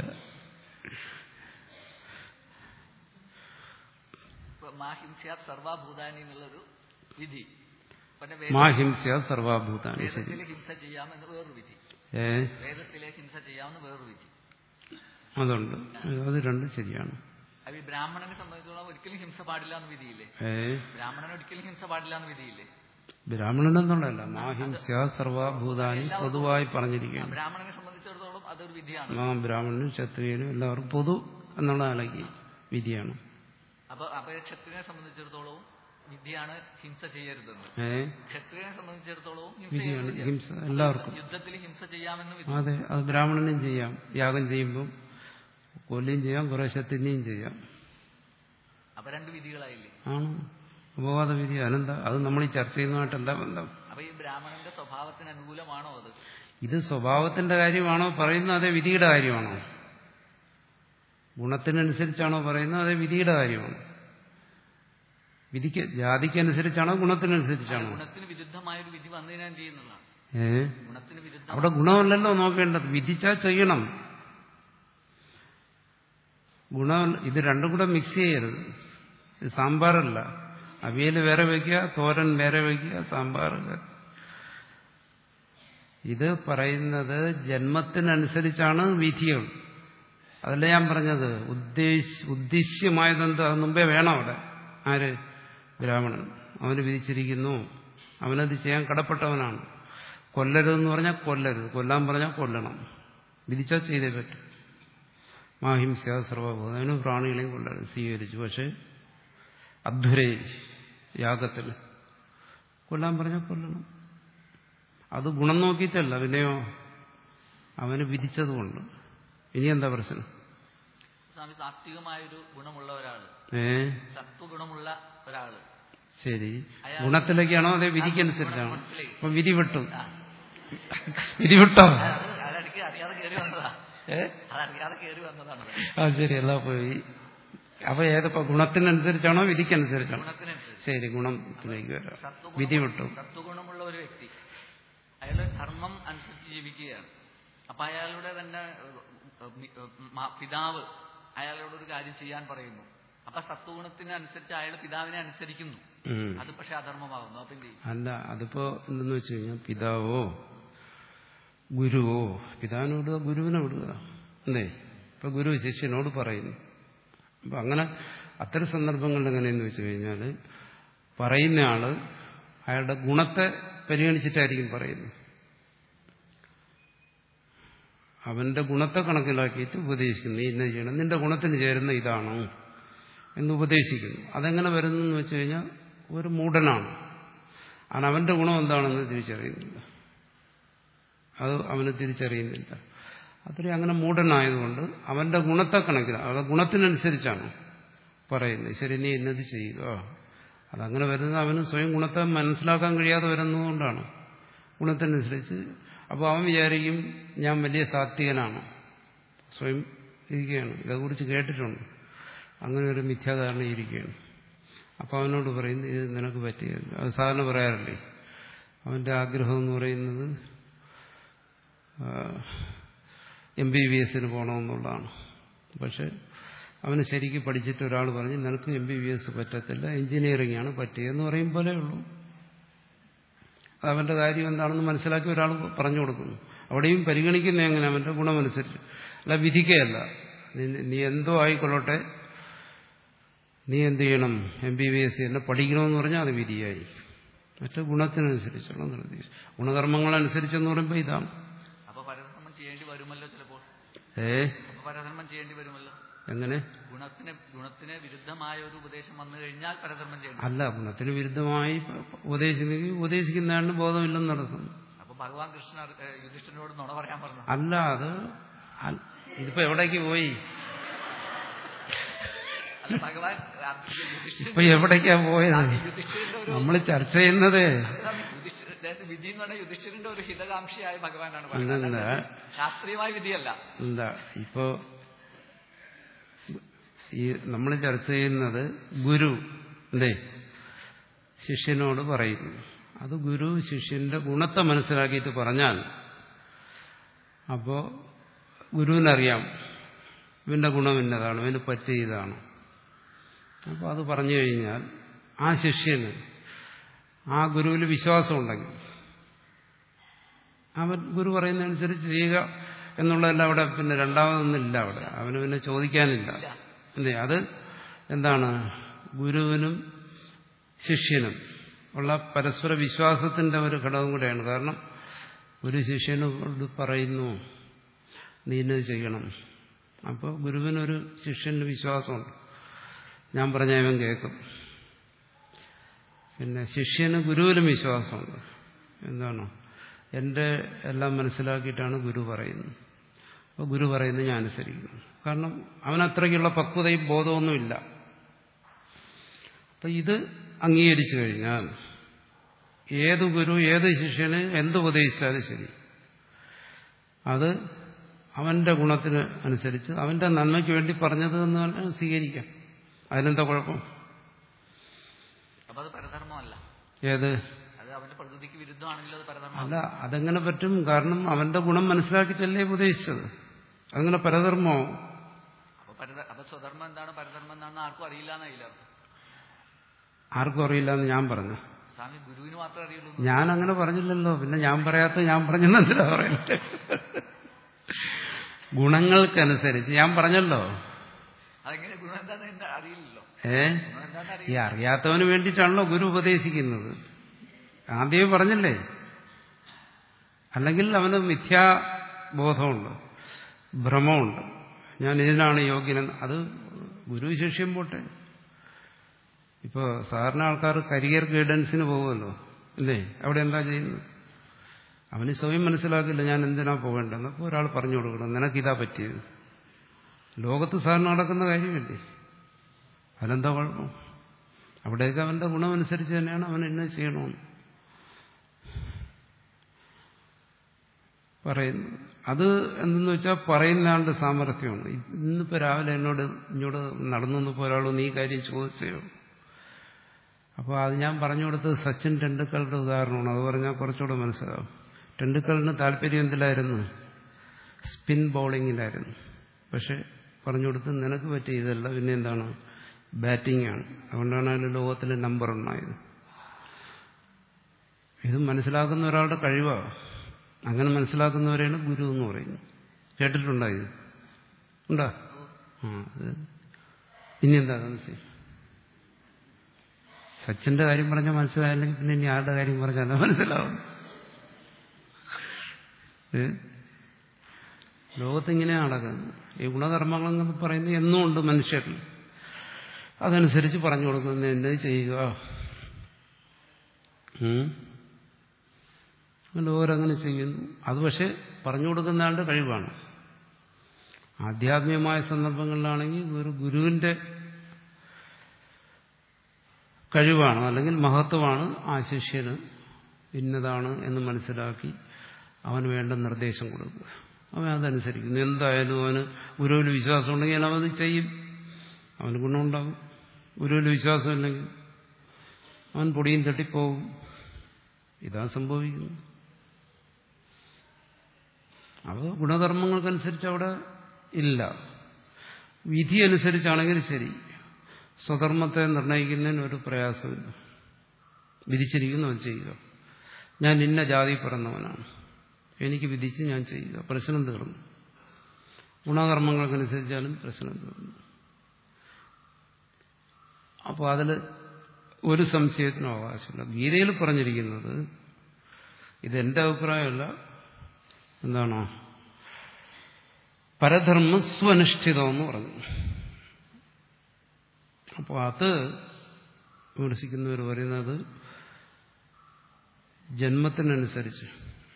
ഇപ്പൊ മാഹിംസ്യാത് സർവാഭൂതാനി എന്നുള്ളൊരു വിധി പിന്നെ മാ വേദ- ഹിംസ സർവാഭൂതാനി ശരി വേദത്തിലെ ഹിംസ ചെയ്യാമെന്ന് വേറൊരു വിധി ഏ വേദത്തിലെ ഹിംസ ചെയ്യാമെന്ന് വേറൊരു വിധി അതുണ്ട് അത് രണ്ടും ശരിയാണ് അപ്പൊ ഈ ബ്രാഹ്മണനെ സംബന്ധിച്ചിടത്തോളം ഒരിക്കലും ഹിംസ പാടില്ല എന്ന് വിധിയില്ലേ ഏ ബ്രാഹ്മണന് ഒരിക്കലും ഹിംസ പാടില്ല എന്ന് വിധിയില്ലേ ബ്രാഹ്മണനെന്നുള്ളതല്ല മാ ഹിംസ സർവാഭൂതാനി പൊതുവായി പറഞ്ഞിരിക്കുകയാണ് ബ്രാഹ്മണനെ സംബന്ധിച്ചിടത്തോളം അതൊരു വിധിയാണ് ആ ബ്രാഹ്മണനും ക്ഷത്രിയനും എല്ലാവർക്കും പൊതു എന്നുള്ള നിലയ്ക്ക് വിധിയാണ് അപ്പൊ അപ്പൊ ക്ഷത്രിയനെ സംബന്ധിച്ചിടത്തോളവും വിധിയാണ് ഹിംസ ചെയ്യരുതെന്ന് ഏ ക്ഷത്രിയനെ സംബന്ധിച്ചിടത്തോളവും ഹിംസ വിധിയാണ് ചെയ്യരുത് ഹിംസ എല്ലാവർക്കും യുദ്ധത്തിൽ ഹിംസ ചെയ്യാമെന്ന് വിധി അതെ അത് ബ്രാഹ്മണനും ചെയ്യാം യാഗം ചെയ്യുമ്പം കൊല്ലുകയും ചെയ്യാം കുറേശ്ശെ തിന്നുകയും ചെയ്യാം അപ്പൊ രണ്ട് വിധികളായില്ലേ ആണ് ഉപവാദ വിധി അനന്ത അത് നമ്മൾ ഈ ചർച്ച ചെയ്യുന്നതായിട്ടല്ല ബന്ധം അപ്പൊ ഈ ബ്രാഹ്മണന്റെ സ്വഭാവത്തിന് അനുകൂലമാണോ അത് ഇത് സ്വഭാവത്തിന്റെ കാര്യമാണോ പറയുന്നത് അതേ വിധിയുടെ കാര്യമാണോ ഗുണത്തിനനുസരിച്ചാണോ പറയുന്നത് അതേ വിധിയുടെ കാര്യമാണോ വിധിക്ക് ജാതിക്കനുസരിച്ചാണോ ഗുണത്തിനനുസരിച്ചാണോ ഗുണത്തിന് വിരുദ്ധമായ ഒരു വിധി വന്നതിനാ എന്ത് ചെയ്യുന്നതാണ് ഏ ഗുണത്തിന് വിരുദ്ധം അവിടെ ഗുണമല്ലല്ലോ നോക്കേണ്ടത് വിധിച്ചാൽ ചെയ്യണം ഗുണം ഇത് രണ്ടും കൂടെ മിക്സ് ചെയ്യരുത് ഇത് സാമ്പാറല്ല അവിയൽ വേറെ വയ്ക്കുക തോരൻ വേറെ വയ്ക്കുക സാമ്പാർ വേറെ. ഇത് പറയുന്നത് ജന്മത്തിനനുസരിച്ചാണ് വിധികൾ അതല്ല ഞാൻ പറഞ്ഞത് ഉദ്ദേശ ഉദ്ദേശ്യമായതെന്ത് അത് മുമ്പേ വേണം അവിടെ ആര് ബ്രാഹ്മണൻ അവന് വിധിച്ചിരിക്കുന്നു അവനത് ചെയ്യാൻ കടപ്പെട്ടവനാണ് കൊല്ലരുതെന്ന് പറഞ്ഞാൽ കൊല്ലരുത് കൊല്ലാൻ പറഞ്ഞാൽ കൊല്ലണം വിധിച്ചാൽ ചെയ്തേ പറ്റും മാഹിംസ സർവഭൂതനും പ്രാണികളെയും കൊല്ലരുത് സ്വീകരിച്ചു പക്ഷെ അധ്വരേ യാഗത്തിൽ കൊല്ലാൻ പറഞ്ഞാൽ കൊല്ലണം അത് ഗുണം നോക്കിയിട്ടല്ല പിന്നെയോ അവന് വിധിച്ചതുകൊണ്ട് ഇനി എന്താ പ്രശ്നം സ്വാമി സാത്വികമായൊരു ഗുണമുള്ള ഒരാള് ഏ സത്വഗുണമുള്ള ഒരാള് ശരി ഗുണത്തിലേക്കാണോ അതേ വിധിക്കനുസരിച്ചാണോ ഗുണത്തിലേക്ക്. അപ്പൊ വിധി വിട്ടു ആ. വിധി വിട്ടോ അത് അതടിക്ക് അറിയാതെ കയറി വന്നതാ ഏ അതറിയാതെ കയറി വന്നതാണ് അത്. ആ ശരി എല്ലാം പോയി അപ്പൊ ഏതപ്പോ ഗുണത്തിനനുസരിച്ചാണോ വിധിക്കനുസരിച്ചാണോ ഗുണത്തിനനുസരിച്ച് ശരി ഗുണത്തിലേക്ക് വരാം സത്വഗുണം- വിധി വിട്ടു സത്വഗുണമുള്ള ഒരു വ്യക്തി അയാൾ ധർമ്മം അനുസരിച്ച് ജീവിക്കുകയാണ് അപ്പൊ അയാളുടെ തന്നെ ഏഹ്, ഏഹ്, ഏഹ്, മ- പിതാവ് അയാളോട് ഒരു കാര്യം ചെയ്യാൻ പറയുന്നു അപ്പൊ സത്വഗുണത്തിന് അനുസരിച്ച് അയാൾ പിതാവിനെ അനുസരിക്കുന്നു ഉം. അത് പക്ഷെ അധർമ്മമാകുന്നു അപ്പൊ എന്ത് ചെയ്യും അല്ല അതിപ്പോ എന്തെന്ന് വെച്ച് കഴിഞ്ഞാൽ പിതാവോ ഗുരുവോ പിതാവിനെ വിടുക ഗുരുവിനെ വിടുക അല്ലേ ഇപ്പൊ ഗുരു ശിഷ്യനോട് പറയുന്നു അപ്പൊ അങ്ങനെ അത്തരം സന്ദർഭങ്ങളിൽ എങ്ങനെയെന്ന് വെച്ച് കഴിഞ്ഞാൽ പറയുന്ന ആള് അയാളുടെ ഗുണത്തെ പരിഗണിച്ചിട്ടായിരിക്കും പറയുന്നത് അവന്റെ ഗുണത്തെ കണക്കിലാക്കിയിട്ട് ഉപദേശിക്കുന്നു നീ ഇന്ന ചെയ്യണം നിന്റെ ഗുണത്തിന് ചേരുന്ന ഇതാണോ എന്ന് ഉപദേശിക്കുന്നു അതെങ്ങനെ വരുന്നു എന്ന് വെച്ച് കഴിഞ്ഞാൽ ഒരു മൂഢനാണ് അവൻ അവന്റെ ഗുണം എന്താണെന്ന് തിരിച്ചറിയുന്നില്ല അത് അവന് തിരിച്ചറിയുന്നില്ല അത്രയും അങ്ങനെ മൂഢനായതുകൊണ്ട് അവന്റെ ഗുണത്തെ കണക്കിലാണ് അത് ഗുണത്തിനനുസരിച്ചാണ് പറയുന്നത് ശരി നീ ഇന്നത് ചെയ്യുക അതങ്ങനെ വരുന്നത് അവന് സ്വയം ഗുണത്തെ മനസ്സിലാക്കാൻ കഴിയാതെ വരുന്നതുകൊണ്ടാണ് ഗുണത്തിനനുസരിച്ച് അപ്പോൾ അവൻ വിചാരിക്കും ഞാൻ വലിയ സാത്വികനാണ് സ്വയം ഇരിക്കുകയാണ് ഇതേക്കുറിച്ച് കേട്ടിട്ടുണ്ട് അങ്ങനെ ഒരു മിഥ്യാധാരണ ഇരിക്കുകയാണ് അപ്പോൾ അവനോട് പറയുന്നത് ഇത് നിനക്ക് പറ്റിയല്ല അത് സാധാരണ പറയാറില്ലേ അവന്റെ ആഗ്രഹം എന്ന് പറയുന്നത് എം ബി ബി എസിന് പോകണമെന്നുള്ളതാണ് പക്ഷെ അവന് ശരിക്കും പഠിച്ചിട്ട് ഒരാൾ പറഞ്ഞ് നിനക്ക് എം ബി ബി എസ് പറ്റത്തില്ല എഞ്ചിനീയറിംഗ് ആണ് പറ്റിയെന്ന് പറയും പോലെ ഉള്ളൂ അത് അവന്റെ കാര്യം എന്താണെന്ന് മനസ്സിലാക്കി ഒരാൾ പറഞ്ഞു കൊടുക്കുന്നു അവിടെയും പരിഗണിക്കുന്ന എങ്ങനെ അവന്റെ ഗുണമനുസരിച്ച് അല്ല വിധിക്കുകയല്ല നീ- നീ എന്തോ ആയിക്കൊള്ളട്ടെ നീ എന്ത് ചെയ്യണം എം ബി ബി എസ് തന്നെ പഠിക്കണമെന്ന് പറഞ്ഞാൽ അത് വിധിയായി മറ്റു ഗുണത്തിനനുസരിച്ചുള്ള നിർദ്ദേശം ഗുണകർമ്മങ്ങളനുസരിച്ചെന്ന് പറയുമ്പോൾ ഇതാണ് അപ്പൊ പരധർമ്മം ചെയ്യേണ്ടി വരുമല്ലോ ചിലപ്പോൾ ഏ അപ്പൊ പരധർമ്മം ചെയ്യേണ്ടി വരുമല്ലോ എങ്ങനെ ഗുണത്തിന് ഗുണത്തിന് വിരുദ്ധമായ ഒരു ഉപദേശം വന്നു കഴിഞ്ഞാൽ പരധർമ്മം ചെയ്യണം അല്ല ഗുണത്തിന് വിരുദ്ധമായി ഉപദേശിക്കുന്നെങ്കിൽ ഉപദേശിക്കുന്നതാണ് ബോധമില്ലെന്ന് നടത്തും അപ്പൊ ഭഗവാൻ കൃഷ്ണ ഏഹ്, യുധിഷ്ഠിരനോട് നുണ പറയാൻ പറഞ്ഞു അല്ല അത് അൽ- ഇതിപ്പോ എവിടേക്ക് പോയി അല്ല ഭഗവാൻ യുധിഷ്ഠിരൻ ഇപ്പൊ എവിടേക്കാ പോയത് യുധിഷ്ഠിരന്റെ ഒരു നമ്മൾ ചർച്ച ചെയ്യുന്നത് യുധിഷ്ഠിര- അതായത് വിധി എന്ന് പറഞ്ഞാൽ യുധിഷ്ഠിരന്റെ ഒരു ഹിതകാംക്ഷിയായ ഭഗവാനാണ് അല്ലല്ല. പറയുന്നത് ശാസ്ത്രീയമായ വിധിയല്ല എന്താ ഇപ്പോ ഈ നമ്മൾ ചർച്ച ചെയ്യുന്നത് ഗുരു അല്ലേ ശിഷ്യനോട് പറയുന്നു അത് ഗുരു ശിഷ്യന്റെ ഗുണത്തെ മനസ്സിലാക്കിയിട്ട് പറഞ്ഞാൽ അപ്പോ ഗുരുവിനറിയാം ഇവന്റെ ഗുണം ഇന്നതാണ് ഇവന് പറ്റിയതാണ് അപ്പോൾ അത് പറഞ്ഞു കഴിഞ്ഞാൽ ആ ശിഷ്യന് ആ ഗുരുവിൽ വിശ്വാസമുണ്ടെങ്കിൽ അവൻ ഗുരു പറയുന്നതനുസരിച്ച് ചെയ്യുക എന്നുള്ളതല്ല അവിടെ പിന്നെ രണ്ടാമതൊന്നുമില്ല അവിടെ അവന് പിന്നെ ചോദിക്കാനില്ല അല്ലേ അത് എന്താണ് ഗുരുവിനും ശിഷ്യനും ഉള്ള പരസ്പര വിശ്വാസത്തിന്റെ ഒരു ഘടകം കൂടെയാണ് കാരണം ഒരു ശിഷ്യനോട് പറയുന്നു നീ ഇന്നത് ചെയ്യണം അപ്പോൾ ഗുരുവിനൊരു ശിഷ്യന് വിശ്വാസമുണ്ട് ഞാൻ പറഞ്ഞ ഇവൻ കേൾക്കും പിന്നെ ശിഷ്യന് ഗുരുവിലും വിശ്വാസമുണ്ട് എന്താണ് എൻ്റെ എല്ലാം മനസ്സിലാക്കിയിട്ടാണ് ഗുരു പറയുന്നത് അപ്പോൾ ഗുരു പറയുന്നത് ഞാൻ അനുസരിക്കുന്നു കാരണം അവനത്രയ്ക്കുള്ള പക്വതയും ബോധമൊന്നുമില്ല അപ്പം ഇത് അംഗീകരിച്ചു കഴിഞ്ഞാൽ ഏത് ഗുരു ഏത് ശിഷ്യന് എന്തുപദേശിച്ചാലും ശരി അത് അവന്റെ ഗുണത്തിന് അനുസരിച്ച് അവന്റെ നന്മയ്ക്ക് വേണ്ടി പറഞ്ഞത് എന്ന് പറഞ്ഞാൽ സ്വീകരിക്കാം അതിനെന്താ കുഴപ്പം അപ്പൊ അത് പരധർമ്മമല്ല ഏത് അത് അവന്റെ പ്രകൃതിക്ക് വിരുദ്ധമാണെങ്കിൽ അത് പരധർമ്മം അല്ല അതെങ്ങനെ പറ്റും കാരണം അവന്റെ ഗുണം മനസ്സിലാക്കിയിട്ടല്ലേ ഉപദേശിച്ചത് അതങ്ങനെ പരധർമ്മോ അപ്പൊ പരധ അപ്പൊ സ്വധർമ്മം എന്താണ് പരധർമ്മം എന്താണെന്ന് ആർക്കും അറിയില്ല എന്നായില്ല ആർക്കും അറിയില്ല എന്ന് ഞാൻ പറഞ്ഞു സ്വാമി ഗുരുവിന് മാത്രമേ അറിയുള്ളൂ ഞാൻ അങ്ങനെ പറഞ്ഞില്ലല്ലോ പിന്നെ ഞാൻ പറയാത്ത ഞാൻ പറഞ്ഞെന്ന് എന്തിനാ പറയുന്നത് ഗുണങ്ങൾക്കനുസരിച്ച് ഞാൻ പറഞ്ഞല്ലോ അതെങ്ങനെ ഗുണം എന്താന്ന് എന്താ അറിയില്ലല്ലോ ഏ ഗുണം എന്താന്ന് ഈ അറിയാത്തവന് വേണ്ടിയിട്ടാണല്ലോ ഗുരു ഉപദേശിക്കുന്നത് ആദ്യമേ പറഞ്ഞില്ലേ അല്ലെങ്കിൽ അവന് മിഥ്യാബോധമുണ്ട് ഭ്രമമുണ്ട് ഞാൻ ഇതിനാണ് യോഗ്യനെന്ന് അത് ഗുരു ശിഷ്യം പോട്ടെ ഇപ്പോൾ സാധാരണ ആൾക്കാർ കരിയർ ഗൈഡൻസിന് പോകുമല്ലോ അല്ലേ അവിടെ എന്താ ചെയ്യുന്നത് അവന് സ്വയം മനസ്സിലാക്കില്ല ഞാൻ എന്തിനാ പോകേണ്ടതെന്ന് അപ്പോൾ ഒരാൾ പറഞ്ഞു കൊടുക്കണം നിനക്കിതാ പറ്റിയത് ലോകത്ത് സാധാരണ നടക്കുന്ന കാര്യമല്ലേ അതിലെന്താ കുഴപ്പം അവിടെയൊക്കെ അവന്റെ ഗുണമനുസരിച്ച് തന്നെയാണ് അവൻ എന്നെ ചെയ്യണമെന്ന് പറയുന്നത് അത് എന്തെന്ന് വെച്ചാൽ പറയുന്ന ആളുടെ സാമർഥ്യമാണ് ഇന്നിപ്പോൾ രാവിലെ എന്നോട് ഇങ്ങോട്ട് നടന്നു വന്നപ്പോൾ ഒരാൾ നീ കാര്യം ചോദിച്ചേ ഉള്ളൂ അപ്പോൾ അത് ഞാൻ പറഞ്ഞു കൊടുത്തത് സച്ചിൻ ടെണ്ടുൽക്കറുടെ ഉദാഹരണമാണ് അത് പറഞ്ഞാൽ കുറച്ചുകൂടെ മനസ്സിലാവും ടെണ്ടുൽക്കറിന് താല്പര്യം എന്തിലായിരുന്നു സ്പിൻ ബൗളിങ്ങിലായിരുന്നു പക്ഷെ പറഞ്ഞു കൊടുത്ത് നിനക്ക് പറ്റിയ ഇതല്ല പിന്നെ എന്താണ് ബാറ്റിംഗ് ആണ് അതുകൊണ്ടാണ് അതിൽ ലോകത്തിലെ നമ്പർ ഉണ്ടായത് ഇത് മനസ്സിലാക്കുന്ന ഒരാളുടെ കഴിവാണ് അങ്ങനെ മനസ്സിലാക്കുന്നവരെയാണ് ഗുരു എന്ന് പറയുന്നത് കേട്ടിട്ടുണ്ടായത് ഉണ്ടാ ആ അത് ഇനി എന്താ സംശയം സച്ചിന്റെ കാര്യം പറഞ്ഞാൽ മനസ്സിലായില്ലെങ്കിൽ പിന്നെ ഇനി ആരുടെ കാര്യം പറഞ്ഞാൽ മനസ്സിലാവും ഏ? ലോകത്തിങ്ങനെയാണ് നടക്കുന്നത് ഈ ഗുണകർമ്മങ്ങളെന്ന് പറയുന്നത് എന്നും ഉണ്ട് മനുഷ്യരിൽ അതനുസരിച്ച് പറഞ്ഞു കൊടുക്കുന്നത് എന്ത് ചെയ്യുക ഉം? ലോകരങ്ങനെ ചെയ്യുന്നു അത് പക്ഷെ പറഞ്ഞു കൊടുക്കുന്ന ആളുടെ കഴിവാണ് ആധ്യാത്മികമായ സന്ദർഭങ്ങളിലാണെങ്കിൽ ഒരു ഗുരുവിന്റെ കഴിവാണ് അല്ലെങ്കിൽ മഹത്വമാണ് ആ ശിഷ്യന് ഇന്നതാണ് എന്ന് മനസ്സിലാക്കി അവന് വേണ്ട നിർദ്ദേശം കൊടുക്കുക അവൻ അതനുസരിക്കുന്നു എന്തായാലും അവന് ഗുരുവിൽ വിശ്വാസം ഉണ്ടെങ്കിൽ അവൻ അത് ചെയ്യും അവന് ഗുണമുണ്ടാകും ഗുരുവിൽ വിശ്വാസമില്ലെങ്കിൽ അവൻ പൊടിയും തട്ടിപ്പോവും ഇതാ സംഭവിക്കുന്നു അപ്പോൾ ഗുണകർമ്മങ്ങൾക്കനുസരിച്ച് അവിടെ ഇല്ല വിധി അനുസരിച്ചാണെങ്കിൽ ശരി സ്വധർമ്മത്തെ നിർണ്ണയിക്കുന്നതിന് ഒരു പ്രയാസമില്ല വിധിച്ചിരിക്കുന്നു അത് ചെയ്യുക ഞാൻ ഇന്ന ജാതി പിറന്നവനാണ് എനിക്ക് വിധിച്ച് ഞാൻ ചെയ്യുക പ്രശ്നം തീർന്നു ഗുണകർമ്മങ്ങൾക്കനുസരിച്ചാലും പ്രശ്നം തീർന്നു അപ്പോൾ അതിൽ ഒരു സംശയത്തിനും അവകാശമില്ല ഗീതയിൽ പറഞ്ഞിരിക്കുന്നത് ഇതെന്റെ അഭിപ്രായമല്ല എന്താണോ പരധർമ്മ സ്വനുഷ്ഠിതം എന്ന് പറഞ്ഞു അപ്പോൾ അത് വിമർശിക്കുന്നവർ പറയുന്നത് ജന്മത്തിനനുസരിച്ച്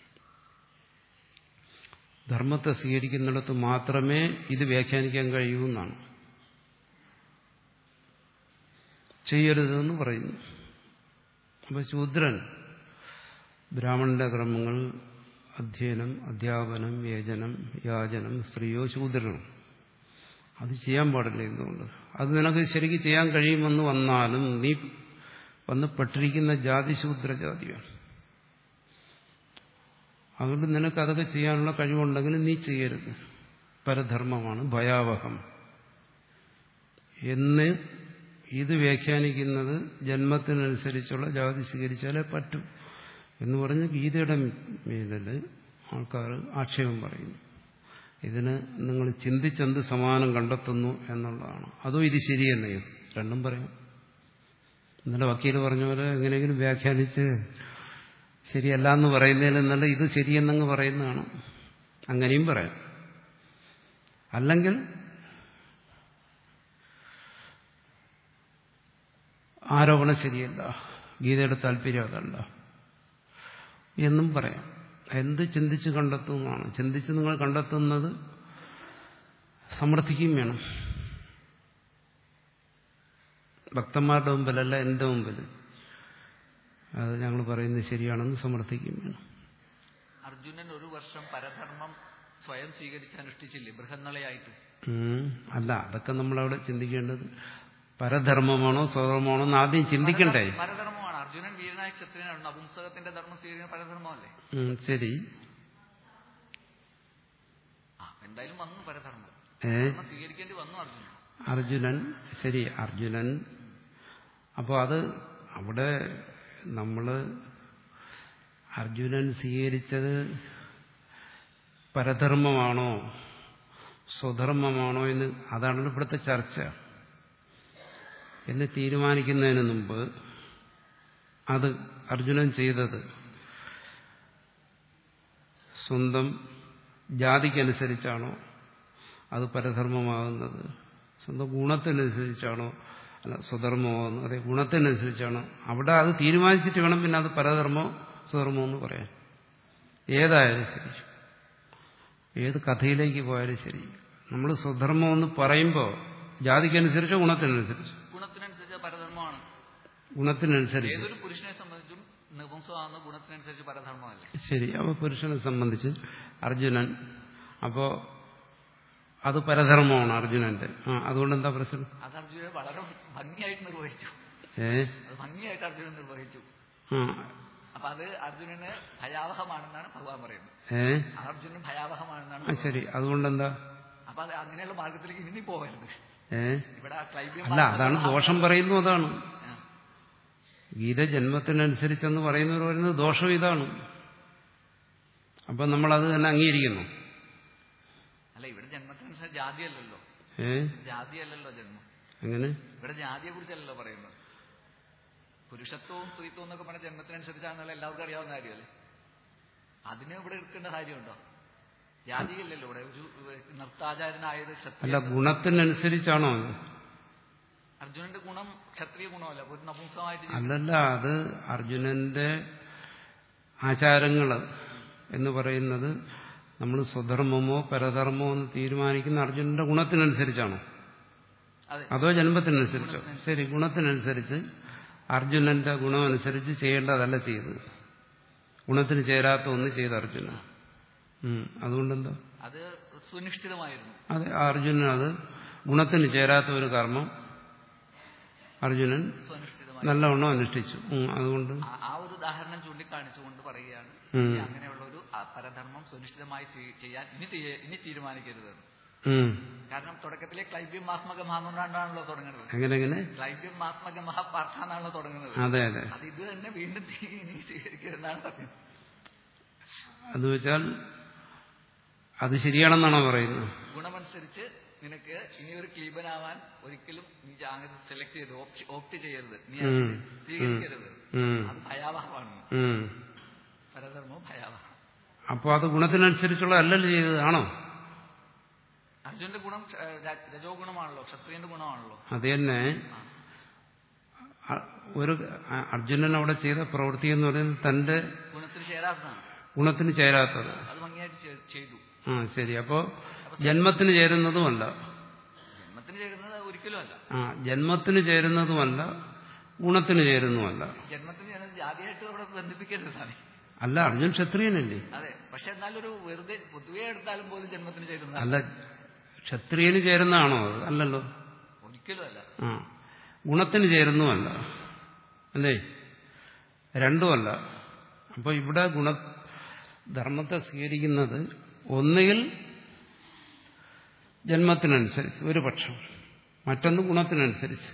ധർമ്മത്തെ സ്വീകരിക്കുന്നിടത്ത് മാത്രമേ ഇത് വ്യാഖ്യാനിക്കാൻ കഴിയൂ എന്നാണ് ചെയ്യരുതെന്ന് പറയുന്നു അപ്പോൾ ശൂദ്രൻ ബ്രാഹ്മണന്റെ ക്രമങ്ങൾ അധ്യയനം അധ്യാപനം യേചനം യാചനം സ്ത്രീയോ ശൂദ്രനോ അത് ചെയ്യാൻ പാടില്ല എന്തുകൊണ്ട് അത് നിനക്ക് ശരിക്കും ചെയ്യാൻ കഴിയുമെന്ന് വന്നാലും നീ വന്ന് പെട്ടിരിക്കുന്ന ജാതി ശൂദ്ര ജാതിയാണ് അതുകൊണ്ട് നിനക്ക് അതൊക്കെ ചെയ്യാനുള്ള കഴിവുണ്ടെങ്കിലും നീ ചെയ്യരുത് പരധർമ്മമാണ് ഭയാവഹം എന്ന് ഇത് വ്യാഖ്യാനിക്കുന്നത് ജന്മത്തിനനുസരിച്ചുള്ള ജാതി സ്വീകരിച്ചാലേ പറ്റും എന്ന് പറഞ്ഞ് ഗീതയുടെ മേലിൽ ആൾക്കാർ ആക്ഷേപം പറയുന്നു ഇതിന് നിങ്ങൾ ചിന്തിച്ചെന്ത് സമാനം കണ്ടെത്തുന്നു എന്നുള്ളതാണ് അതോ ഇത് ശരിയെന്നെയോ രണ്ടും പറയാം ഇന്നലെ വക്കീൽ പറഞ്ഞ പോലെ എങ്ങനെയെങ്കിലും വ്യാഖ്യാനിച്ച് ശരിയല്ല എന്ന് പറയുന്നതിൽ എന്നല്ല ഇത് ശരിയെന്നങ്ങ് പറയുന്നതാണ് അങ്ങനെയും പറയാം അല്ലെങ്കിൽ ആരോപണം ശരിയല്ല ഗീതയുടെ താല്പര്യം അതല്ല എന്നും പറയാം എന്ത് ചിന്തിച്ച് കണ്ടെത്തുന്നതാണ് ചിന്തിച്ച് നിങ്ങൾ കണ്ടെത്തുന്നത് സമർത്ഥിക്കുകയും വേണം ഭക്തന്മാരുടെ മുമ്പിലല്ല എൻ്റെ മുമ്പിൽ അത് ഞങ്ങൾ പറയുന്നത് ശരിയാണെന്ന് സമർത്ഥിക്കുകയും വേണം അർജുനൻ ഒരു വർഷം പരധർമ്മം സ്വയം സ്വീകരിച്ച് അനുഷ്ഠിച്ചില്ലേ ബൃഹന്നളയായിട്ട് ഉം. അല്ല അതൊക്കെ നമ്മളവിടെ ചിന്തിക്കേണ്ടത് പരധർമ്മമാണോ സ്വധർമ്മമാണോ എന്ന് ആദ്യം ചിന്തിക്കണ്ടേ പരധർമ്മമാണ് അർജുനൻ വീരനായ ക്ഷത്രിയനാണ് നപുംസകത്തിന്റെ ധർമ്മം സ്വീകരിക്കുന്ന പരധർമ്മമല്ലേ ഉം, ശരി ആ എന്തായാലും വന്നു പരധർമ്മം ഏ ധർമ്മം സ്വീകരിക്കേണ്ടി വന്നു അർജുനൻ അർജുനൻ ശരി അർജുനൻ അപ്പോൾ അത് അവിടെ നമ്മൾ അർജുനൻ സ്വീകരിച്ചത് പരധർമ്മമാണോ സ്വധർമ്മമാണോ എന്ന് അതാണ് ഇവിടുത്തെ ചർച്ച എന്ന് തീരുമാനിക്കുന്നതിന് മുമ്പ് അത് അർജുനൻ ചെയ്തത് സ്വന്തം ജാതിക്കനുസരിച്ചാണോ അത് പരധർമ്മമാകുന്നത് സ്വന്തം ഗുണത്തിനനുസരിച്ചാണോ അല്ല സ്വധർമ്മമാകുന്നത് അതെ ഗുണത്തിനനുസരിച്ചാണോ അവിടെ അത് തീരുമാനിച്ചിട്ട് വേണം പിന്നെ അത് പരധർമ്മോ സ്വധർമ്മോ എന്ന് പറയാൻ ഏതായാലും ശരി ഏത് കഥയിലേക്ക് പോയാലും ശരി നമ്മൾ സ്വധർമ്മം എന്ന് പറയുമ്പോൾ ജാതിക്കനുസരിച്ചോ ഗുണത്തിനനുസരിച്ചോ ഗുണത്തിനനുസരിച്ച് പരധർമ്മമാണ് ഗുണത്തിനനുസരിച്ച് ഏതൊരു പുരുഷനെ സംബന്ധിച്ചും നപുംസമാകുന്ന ഗുണത്തിനനുസരിച്ച് പരധർമ്മമല്ലേ ശരി അപ്പോൾ പുരുഷനെ സംബന്ധിച്ച് അർജുനൻ അപ്പോൾ അത് പരധർമ്മമാണ് അർജുനന്റെ ആ അതുകൊണ്ട് എന്താ പ്രശ്നം അത് അർജുനൻ വളരെ ഭംഗിയായിട്ട് നിർവഹിച്ചു ഏ അത് ഭംഗിയായിട്ട് അർജുനൻ നിർവഹിച്ചു ആ അപ്പൊ അത് അർജുനന് ഭയാവഹമാണെന്നാണ് ഭഗവാൻ പറയുന്നത് ഏ അർജുനൻ ഭയാവഹമാണെന്നാണ് ആ ഭഗവാൻ ശരി അതുകൊണ്ടെന്താ അപ്പൊ അത് അങ്ങനെയുള്ള മാർഗത്തിലേക്ക് ഇനി പോകരുത് ഏ ഇവിടെ ആ ക്ലൈബ്യം അല്ല അതാണ് ദോഷം പറയുന്നു അതാണ് ആ. ഗീത ജന്മത്തിനനുസരിച്ചെന്ന് പറയുന്നവർ പറയുന്നത് ദോഷം ഇതാണ് അപ്പം നമ്മളത് തന്നെ അംഗീകരിക്കുന്നു അല്ല ഇവിടെ ജന്മത്തിനനുസരിച്ച് ജാതിയല്ലല്ലോ ഏ ജാതിയല്ലല്ലോ ജന്മം അങ്ങനെ ഇവിടെ ജാതിയെ കുറിച്ചല്ലല്ലോ പറയുന്നത് പുരുഷത്വവും സ്ത്രീത്വവും എന്നൊക്കെ പറഞ്ഞ ജന്മത്തിനനുസരിച്ചാണെന്നുള്ള എല്ലാവർക്കും അറിയാവുന്ന കാര്യമല്ലേ അതിന് ഇവിടെ എടുക്കേണ്ട കാര്യമുണ്ടോ ജാതിയില്ലല്ലോ ഇവിടെ ഒരു നർത്താചാര്യനായത് അല്ല ക്ഷത്രിയ ഗുണത്തിനനുസരിച്ചാണോ അത്? അർജുനന്റെ ഗുണം ക്ഷത്രിയ ഗുണമല്ല ഒരു നപുംസമായിട്ട് ജീവി- അല്ലല്ല അത് അർജുനന്റെ ആചാരങ്ങൾ എന്ന് പറയുന്നത് നമ്മൾ സ്വധർമ്മമോ പരധർമ്മമോ എന്ന് തീരുമാനിക്കുന്ന അർജുനന്റെ ഗുണത്തിനനുസരിച്ചാണോ അതെ അതോ ജന്മത്തിനനുസരിച്ചോ ശരി ഗുണത്തിനനുസരിച്ച് അർജുനന്റെ ഗുണമനുസരിച്ച് ചെയ്യേണ്ടതല്ല ചെയ്തത് ഗുണത്തിന് ചേരാത്ത ഒന്ന് ചെയ്ത അർജുനൻ ഉം, അതുകൊണ്ടെന്താ അത് സുനിശ്ചിതമായിരുന്നു അതെ അർജുനൻ അത് ഗുണത്തിന് ചേരാത്ത ഒരു കർമ്മം അർജുനൻ സുനിശ്ചിതമായി നല്ലവണ്ണം അനുഷ്ഠിച്ചു ഉം, അതുകൊണ്ട് ആ- ആ ഒരു ഉദാഹരണം ചൂണ്ടിക്കാണിച്ചുകൊണ്ട് പറയുകയാണ് ഉം. ഇനി അങ്ങനെയുള്ള ഒരു ആ പരധർമ്മം സുനിശ്ചിതമായി ചെയ്- ചെയ്യാൻ ഇനി തീ- ഇനി തീരുമാനിക്കരുത് ഉം. കാരണം തുടക്കത്തിലെ ക്ലൈബ്യം മാസ്മക മഹാമന്ത്രാണ്ടാണല്ലോ തുടങ്ങുന്നത് എങ്ങനെ എങ്ങനെ ക്ലൈബ്യം മാസ്മക മഹാപാർത്ഥ എന്നാണല്ലോ തുടങ്ങുന്നത് അതെ അതെ അത് ഇത് തന്നെ വീണ്ടും തീ- ഇനി സ്വീകരിക്കരുതെന്നാണ് പറയുന്നത് അത് വെച്ചാൽ അത് ശരിയാണെന്നാണോ പറയുന്നത് ഗുണമനുസരിച്ച് നിനക്ക് ഇനി ഒരു ക്ലീബനാവാൻ ഒരിക്കലും നീ അങ്ങനെ സെലക്ട് ചെയ്ത് ഓപ്റ്റ് ഓപ്റ്റ് ചെയ്യരുത് നീ അത് ഉം. സ്വീകരിക്കരുത് ഉം. അത് ഭയാവഹമാണ് ഉം. പരധർമ്മവും ഭയാവഹം അപ്പോൾ അത് ഗുണത്തിനനുസരിച്ചുള്ള അല്ലല്ലോ ചെയ്തത് ആണോ അർജുനന്റെ ഗുണം ഏഹ്, ര- രജോ ഗുണമാണല്ലോ ക്ഷത്രിയന്റെ ഗുണമാണല്ലോ അത് തന്നെ അ- ഒരു അ- അർജുനൻ അവിടെ ചെയ്ത പ്രവൃത്തി എന്ന് പറയുന്നത് തന്റെ ഗുണത്തിന് ചേരാത്തതാണ് ഗുണത്തിന് ചേരാത്തത് അത് ഭംഗിയായിട്ട് ചെ- ചെയ്തു ആ ശരി അപ്പോൾ ജന്മത്തിന് ചേരുന്നതുമല്ല ജന്മത്തിന് ചേരുന്നത് ഒരിക്കലും അല്ല ആ ജന്മത്തിന് ചേരുന്നതുമല്ല ഗുണത്തിന് ചേരുന്നതുമല്ല ജന്മത്തിന് ചേരുന്നത് ജാതിയായിട്ട് അവിടെ ബന്ധിപ്പിക്കരുതാണ് അല്ല അർജുൻ ക്ഷത്രിയനല്ലേ അതെ പക്ഷെ എന്നാലൊരു വെറുതെ പൊതുവെ എടുത്താലും പോലും ജന്മത്തിന് ചേരുന്ന അല്ല ക്ഷത്രിയന് ചേരുന്നതാണോ അത് അല്ലല്ലോ ഒരിക്കലും അല്ല ആ ഗുണത്തിന് ചേരുന്നുമല്ല അല്ലേ രണ്ടുമല്ല അപ്പോൾ ഇവിടെ ഗുണ ധർമ്മത്തെ സ്വീകരിക്കുന്നത് ഒന്നുകിൽ ജന്മത്തിനനുസരിച്ച് ഒരു പക്ഷം മറ്റൊന്ന് ഗുണത്തിനനുസരിച്ച്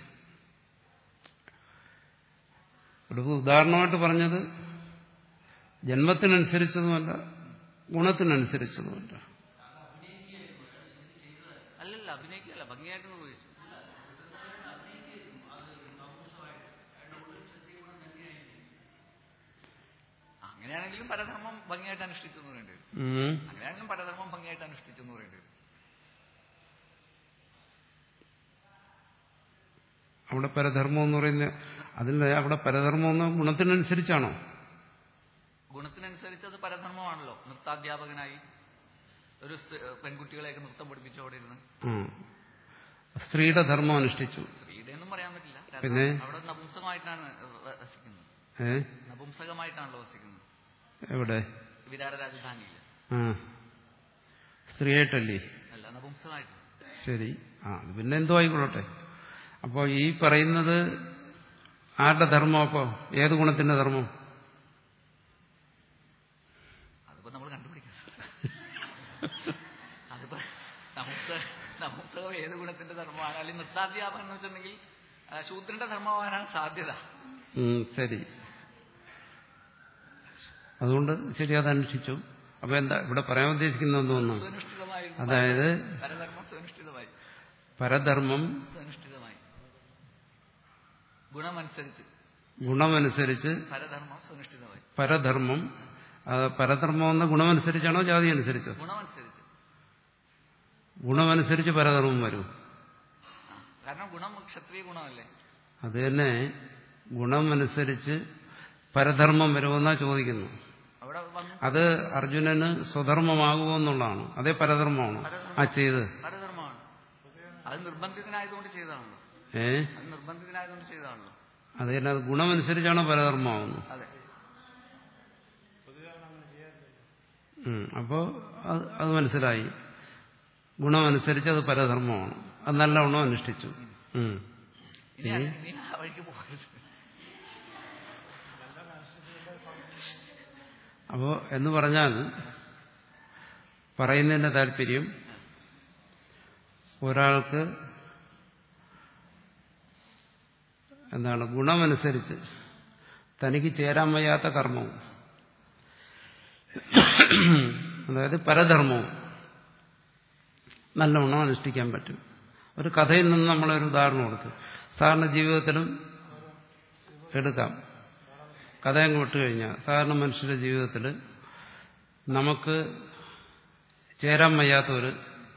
ഇവിടെ ഉദാഹരണമായിട്ട് പറഞ്ഞത് ജന്മത്തിനനുസരിച്ചതുമല്ല ഗുണത്തിനനുസരിച്ചതുമല്ല അല്ലല്ല അഭിനയിക്കല്ല ഭംഗിയായിട്ട് നിർവഹിച്ചു അങ്ങനെയാണെങ്കിലും പരധർമ്മം ഭംഗിയായിട്ട് അനുഷ്ഠിച്ചു എന്ന് പറയേണ്ടി വരും ഉം. അങ്ങനെയാണെങ്കിലും പരധർമ്മം ഭംഗിയായിട്ട് അനുഷ്ഠിച്ചു എന്ന് പറയേണ്ടി വരും അവിടെ പരധർമ്മം എന്ന് പറയുന്ന അതിൽ അവിടെ പരധർമ്മം എന്ന് ഗുണത്തിനനുസരിച്ചാണോ ഗുണത്തിനനുസരിച്ച് അത് പരധർമ്മമാണല്ലോ നൃത്താധ്യാപകനായി ഒരു സ്ത്രീ- പെൺകുട്ടികളെയൊക്കെ നൃത്തം പഠിപ്പിച്ചു അവിടെ ഇരുന്ന് ഉം. സ്ത്രീയുടെ ധർമ്മം അനുഷ്ഠിച്ചു സ്ത്രീയുടെ ഒന്നും പറയാൻ പറ്റില്ല കാരണം പിന്നെ? അവിടെ നപുംസകമായിട്ടാണ് വ- വസിക്കുന്നത് ഏ നപുംസകമായിട്ടാണല്ലോ വസിക്കുന്നത് എവിടെ വിരാട രാജധാനിയിൽ ആ സ്ത്രീയായിട്ടല്ലേ അല്ല നപുംസകമായിട്ട് ശരി ആ അത് പിന്നെ എന്തോ ആയിക്കൊള്ളട്ടെ അപ്പോൾ ഈ പറയുന്നത് ആരുടെ ധർമ്മം അപ്പോൾ ഏത് ഗുണത്തിന്റെ ധർമ്മം അതിപ്പോ നമ്മൾ കണ്ടുപിടിക്കണം അതിപ്പോ നമുക്ക് നപുംസകം ഏത് ഗുണത്തിന്റെ ധർമ്മമാണ് അല്ലെങ്കിൽ നൃത്താധ്യാപനം എന്ന് വെച്ചിട്ടുണ്ടെങ്കിൽ ആ, ശൂദ്രന്റെ ധർമ്മമാകാനാണ് സാധ്യത ഉം, ശരി അതുകൊണ്ട് ശരി അത് അനുഷ്ഠിച്ചു അപ്പൊ എന്താ ഇവിടെ പറയാൻ ഉദ്ദേശിക്കുന്നത് തോന്നുന്നു സ്വനുഷ്ഠിതമായി അതായത് പരധർമ്മം സ്വനുഷ്ഠിതമായി പരധർമ്മം സ്വനുഷ്ഠിതമായി ഗുണമനുസരിച്ച് ഗുണമനുസരിച്ച് പരധർമ്മം സ്വനുഷ്ഠിതമായി പരധർമ്മം അത് പരധർമ്മം എന്ന ഗുണമനുസരിച്ചാണോ ജാതി അനുസരിച്ചോ ഗുണമനുസരിച്ച് ഗുണമനുസരിച്ച് പരധർമ്മം വരും ആ, കാരണം ഗുണം ക്ഷത്രിയ ഗുണമല്ലേ അത് തന്നെ ഗുണമനുസരിച്ച് പരധർമ്മം വരുമെന്നാ ചോദിക്കുന്നു അവിടെ വന്നു അത് അർജുനന് സ്വധർമ്മമാകുമോ എന്നുള്ളതാണ് അതേ പരധർമ്മമാണോ ആ ചെയ്ത് പരധർമ്മമാണ് അത് നിർബന്ധിതനായതുകൊണ്ട് ചെയ്തതാണല്ലോ ഏ അത് നിർബന്ധിതനായതുകൊണ്ട് ചെയ്തതാണല്ലോ അത് തന്നെ അത് ഗുണമനുസരിച്ചാണോ പരധർമ്മമാകുന്നു അതെ ഉം. അപ്പോ അത് അത് മനസ്സിലായി ഗുണമനുസരിച്ച് അത് പരധർമ്മമാണ് അത് നല്ലവണ്ണം അനുഷ്ഠിച്ചു ഉം. ഇനി ആ- ഇനി ആ വഴിക്ക് പോകരുത് അപ്പോ എന്ന് പറഞ്ഞാൽ പറയുന്നതിന്റെ താല്പര്യം ഒരാൾക്ക് എന്താണ് ഗുണമനുസരിച്ച് തനിക്ക് ചേരാൻ വയ്യാത്ത കർമ്മവും അതായത് പരധർമ്മവും നല്ലവണ്ണം അനുഷ്ഠിക്കാൻ പറ്റും ഒരു കഥയിൽ നിന്ന് നമ്മളൊരു ഉദാഹരണം കൊടുത്തു സാധാരണ ജീവിതത്തിലും എടുക്കാം കഥ അങ്ങ് വിട്ടുകഴിഞ്ഞാൽ സാധാരണ മനുഷ്യരുടെ ജീവിതത്തിൽ നമുക്ക് ചേരാൻ വയ്യാത്ത ഒരു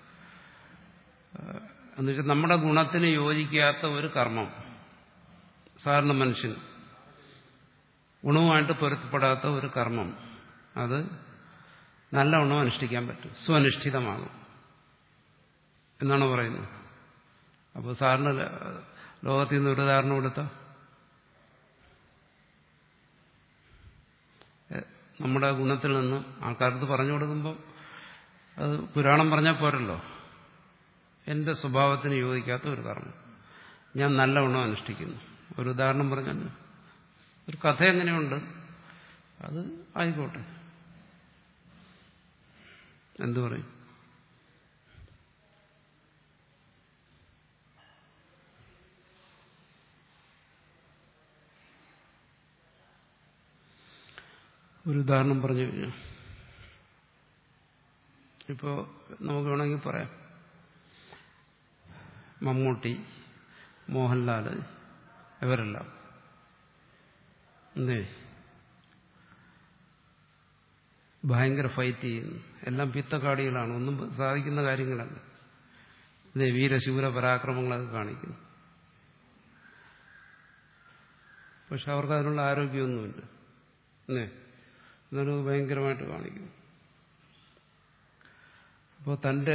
ഏഹ്, എന്നുവെച്ചാൽ നമ്മുടെ ഗുണത്തിന് യോജിക്കാത്ത ഒരു കർമ്മം സാധാരണ മനുഷ്യൻ ഗുണവുമായിട്ട് പൊരുത്തപ്പെടാത്ത ഒരു കർമ്മം അത് നല്ലവണ്ണം അനുഷ്ഠിക്കാൻ പറ്റും സ്വനിഷ്ഠിതമാകും എന്നാണ് പറയുന്നത് അപ്പോൾ സാറിന് ലോകത്തിൽ നിന്ന് ഒരു ഉദാഹരണം കൊടുത്ത നമ്മുടെ ഗുണത്തിൽ നിന്ന് ആൾക്കാർക്ക് പറഞ്ഞു കൊടുക്കുമ്പോൾ അത് പുരാണം പറഞ്ഞാൽ പോരല്ലോ എന്റെ സ്വഭാവത്തിന് യോജിക്കാത്ത ഒരു കർമ്മം ഞാൻ നല്ലവണ്ണം അനുഷ്ഠിക്കുന്നു ഒരു ഉദാഹരണം പറഞ്ഞാൽ ഒരു കഥ എങ്ങനെയുണ്ട് അത് ആയിക്കോട്ടെ എന്തു പറയും ഒരു ഉദാഹരണം പറഞ്ഞു കഴിഞ്ഞു ഇപ്പോൾ നമുക്ക് വേണമെങ്കിൽ പറയാം മമ്മൂട്ടി മോഹൻലാൽ ഇവരെല്ലാം എന്തേ ഭയങ്കര ഫൈറ്റ് ചെയ്യുന്നു എല്ലാം പിത്തക്കാടികളാണ് ഒന്നും സാധിക്കുന്ന കാര്യങ്ങളല്ല ഇതേ വീരശൂര പരാക്രമങ്ങളൊക്കെ കാണിക്കുന്നു പക്ഷെ അവർക്ക് അതിനുള്ള ആരോഗ്യമൊന്നുമില്ല അല്ലേ എന്നാലും അത് ഭയങ്കരമായിട്ട് കാണിക്കുന്നു അപ്പോൾ തൻ്റെ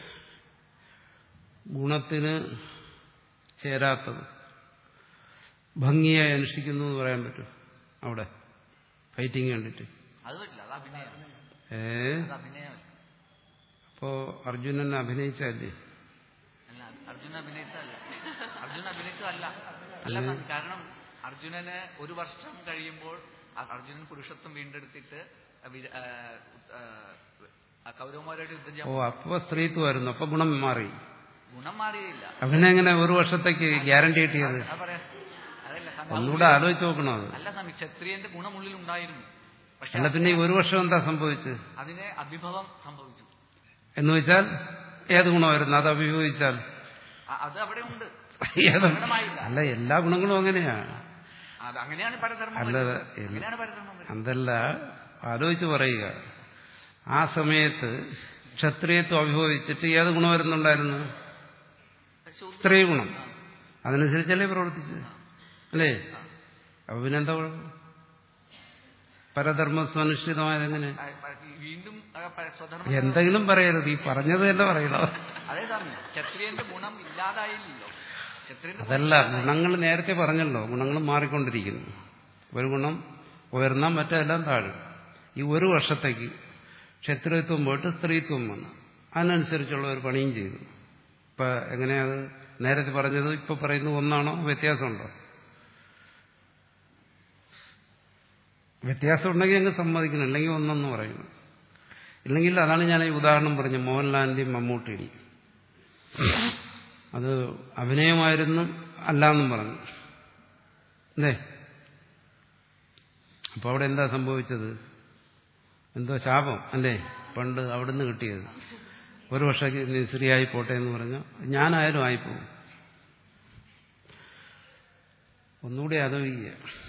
ഗുണത്തിന് ചേരാത്തത് ഭംഗിയായി അനുഷ്ഠിക്കുന്നു എന്ന് പറയാൻ പറ്റും അവിടെ ഫൈറ്റിങ് കണ്ടിട്ട് അത് പറ്റില്ല അത് അഭിനയം ഏ അത് അഭിനയമല്ല അപ്പോ അർജുനൻ അഭിനയിച്ചല്ലേ അല്ല അർജുന അഭിനയിച്ചതല്ല അർജുന അഭിനയിച്ചതല്ല അല്ല സ്വാമി, കാരണം അർജുനന് ഒരു വർഷം കഴിയുമ്പോൾ അ- അർജുനൻ പുരുഷത്വം വീണ്ടെടുത്തിട്ട് വി- ആ, ആ, ആ കൗരവന്മാരായിട്ട് യുദ്ധം ഓ ചെയ്യാൻ അപ്പൊ സ്ത്രീത്വമായിരുന്നു അപ്പൊ ഗുണം മാറി ഗുണം മാറിയില്ല അഭിനയെങ്ങനെ ഒരു വർഷത്തേക്ക് ഗ്യാരണ്ടി കിട്ടിയത് അത് പറയാം അതല്ല സ്വാമി, ഒന്നുകൂടെ ആലോചിച്ച് നോക്കണം അത് അല്ല സ്വാമി ക്ഷത്രിയന്റെ ഗുണം ഉള്ളിൽ ഉണ്ടായിരുന്നു പക്ഷെ അല്ല പിന്നെ ഈ ഒരു വർഷം എന്താ സംഭവിച്ചത് അതിനെ അഭിഭവം സംഭവിച്ചു എന്ന് വെച്ചാൽ ഏത് ഗുണമായിരുന്നു അത് അഭിഭവിച്ചാൽ അ- അത് അവിടെ ഉണ്ട് ഏത് ഗുണമായില്ല അല്ല എല്ലാ ഗുണങ്ങളും അങ്ങനെയാ അത് അങ്ങനെയാണ് പരധർമ്മം അല്ല വരുന്നത്. എല്ല- അങ്ങനെയാണ് പരധർമ്മം വരുന്നത്. അതല്ല ആലോചിച്ച് പറയുക ആ സമയത്ത് ക്ഷത്രിയത്വം അഭിഭവിച്ചിട്ട് ഏത് ഗുണം വരുന്നുണ്ടായിരുന്നു ശൂദ്ര- സ്ത്രീ ഗുണം അതനുസരിച്ചല്ലേ പ്രവർത്തിച്ചത് അല്ലേ ആ. അപ്പൊ പിന്നെന്താ കുഴപ്പം പരധർമ്മ സ്വനുഷ്ഠിതമായതെങ്ങനെ ആ, പ- വീണ്ടും ആ, പ- സ്വധർമ്മ എന്തെങ്കിലും പറയരുത് ഈ പറഞ്ഞത് തന്നെ പറയണം അതേ സ്വാമി ക്ഷത്രിയന്റെ ഗുണം ഇല്ലാതായില്ലല്ലോ ക്ഷത്രിയന്റെ ഗുണം അതല്ല ഗുണങ്ങൾ നേരത്തെ പറഞ്ഞല്ലോ ഗുണങ്ങൾ മാറിക്കൊണ്ടിരിക്കുന്നു ഒരു ഗുണം ഉയർന്നാൽ മറ്റെല്ലാം താഴും ഈ ഒരു വർഷത്തേക്ക് ക്ഷത്രിയത്വം പോയിട്ട് സ്ത്രീത്വം വന്നു അതിനനുസരിച്ചുള്ള ഒരു പണിയും ചെയ്തു ഇപ്പൊ എങ്ങനെയാ അത് നേരത്തെ പറഞ്ഞത് ഇപ്പൊ പറയുന്നത് ഒന്നാണോ വ്യത്യാസമുണ്ടോ വ്യത്യാസം ഉണ്ടെങ്കിൽ അങ്ങ് സമ്മതിക്കണം അല്ലെങ്കിൽ ഒന്നെന്ന് പറയുന്നു ഇല്ലെങ്കിൽ അതാണ് ഞാൻ ഈ ഉദാഹരണം പറഞ്ഞത് മോഹൻലാലിന്റെയും മമ്മൂട്ടിയുടെയും അത് അഭിനയമായിരുന്നു അല്ലാന്നും പറഞ്ഞു അല്ലേ അപ്പൊ അവിടെ എന്താ സംഭവിച്ചത് എന്തോ ശാപം അല്ലേ പണ്ട് അവിടുന്ന് കിട്ടിയത് ഒരു വർഷം സ്ത്രീയായി പോട്ടെ എന്ന് പറഞ്ഞു ഞാനായാലും ആയിപ്പോവും ഒന്നുകൂടി ആലോചിക്കുക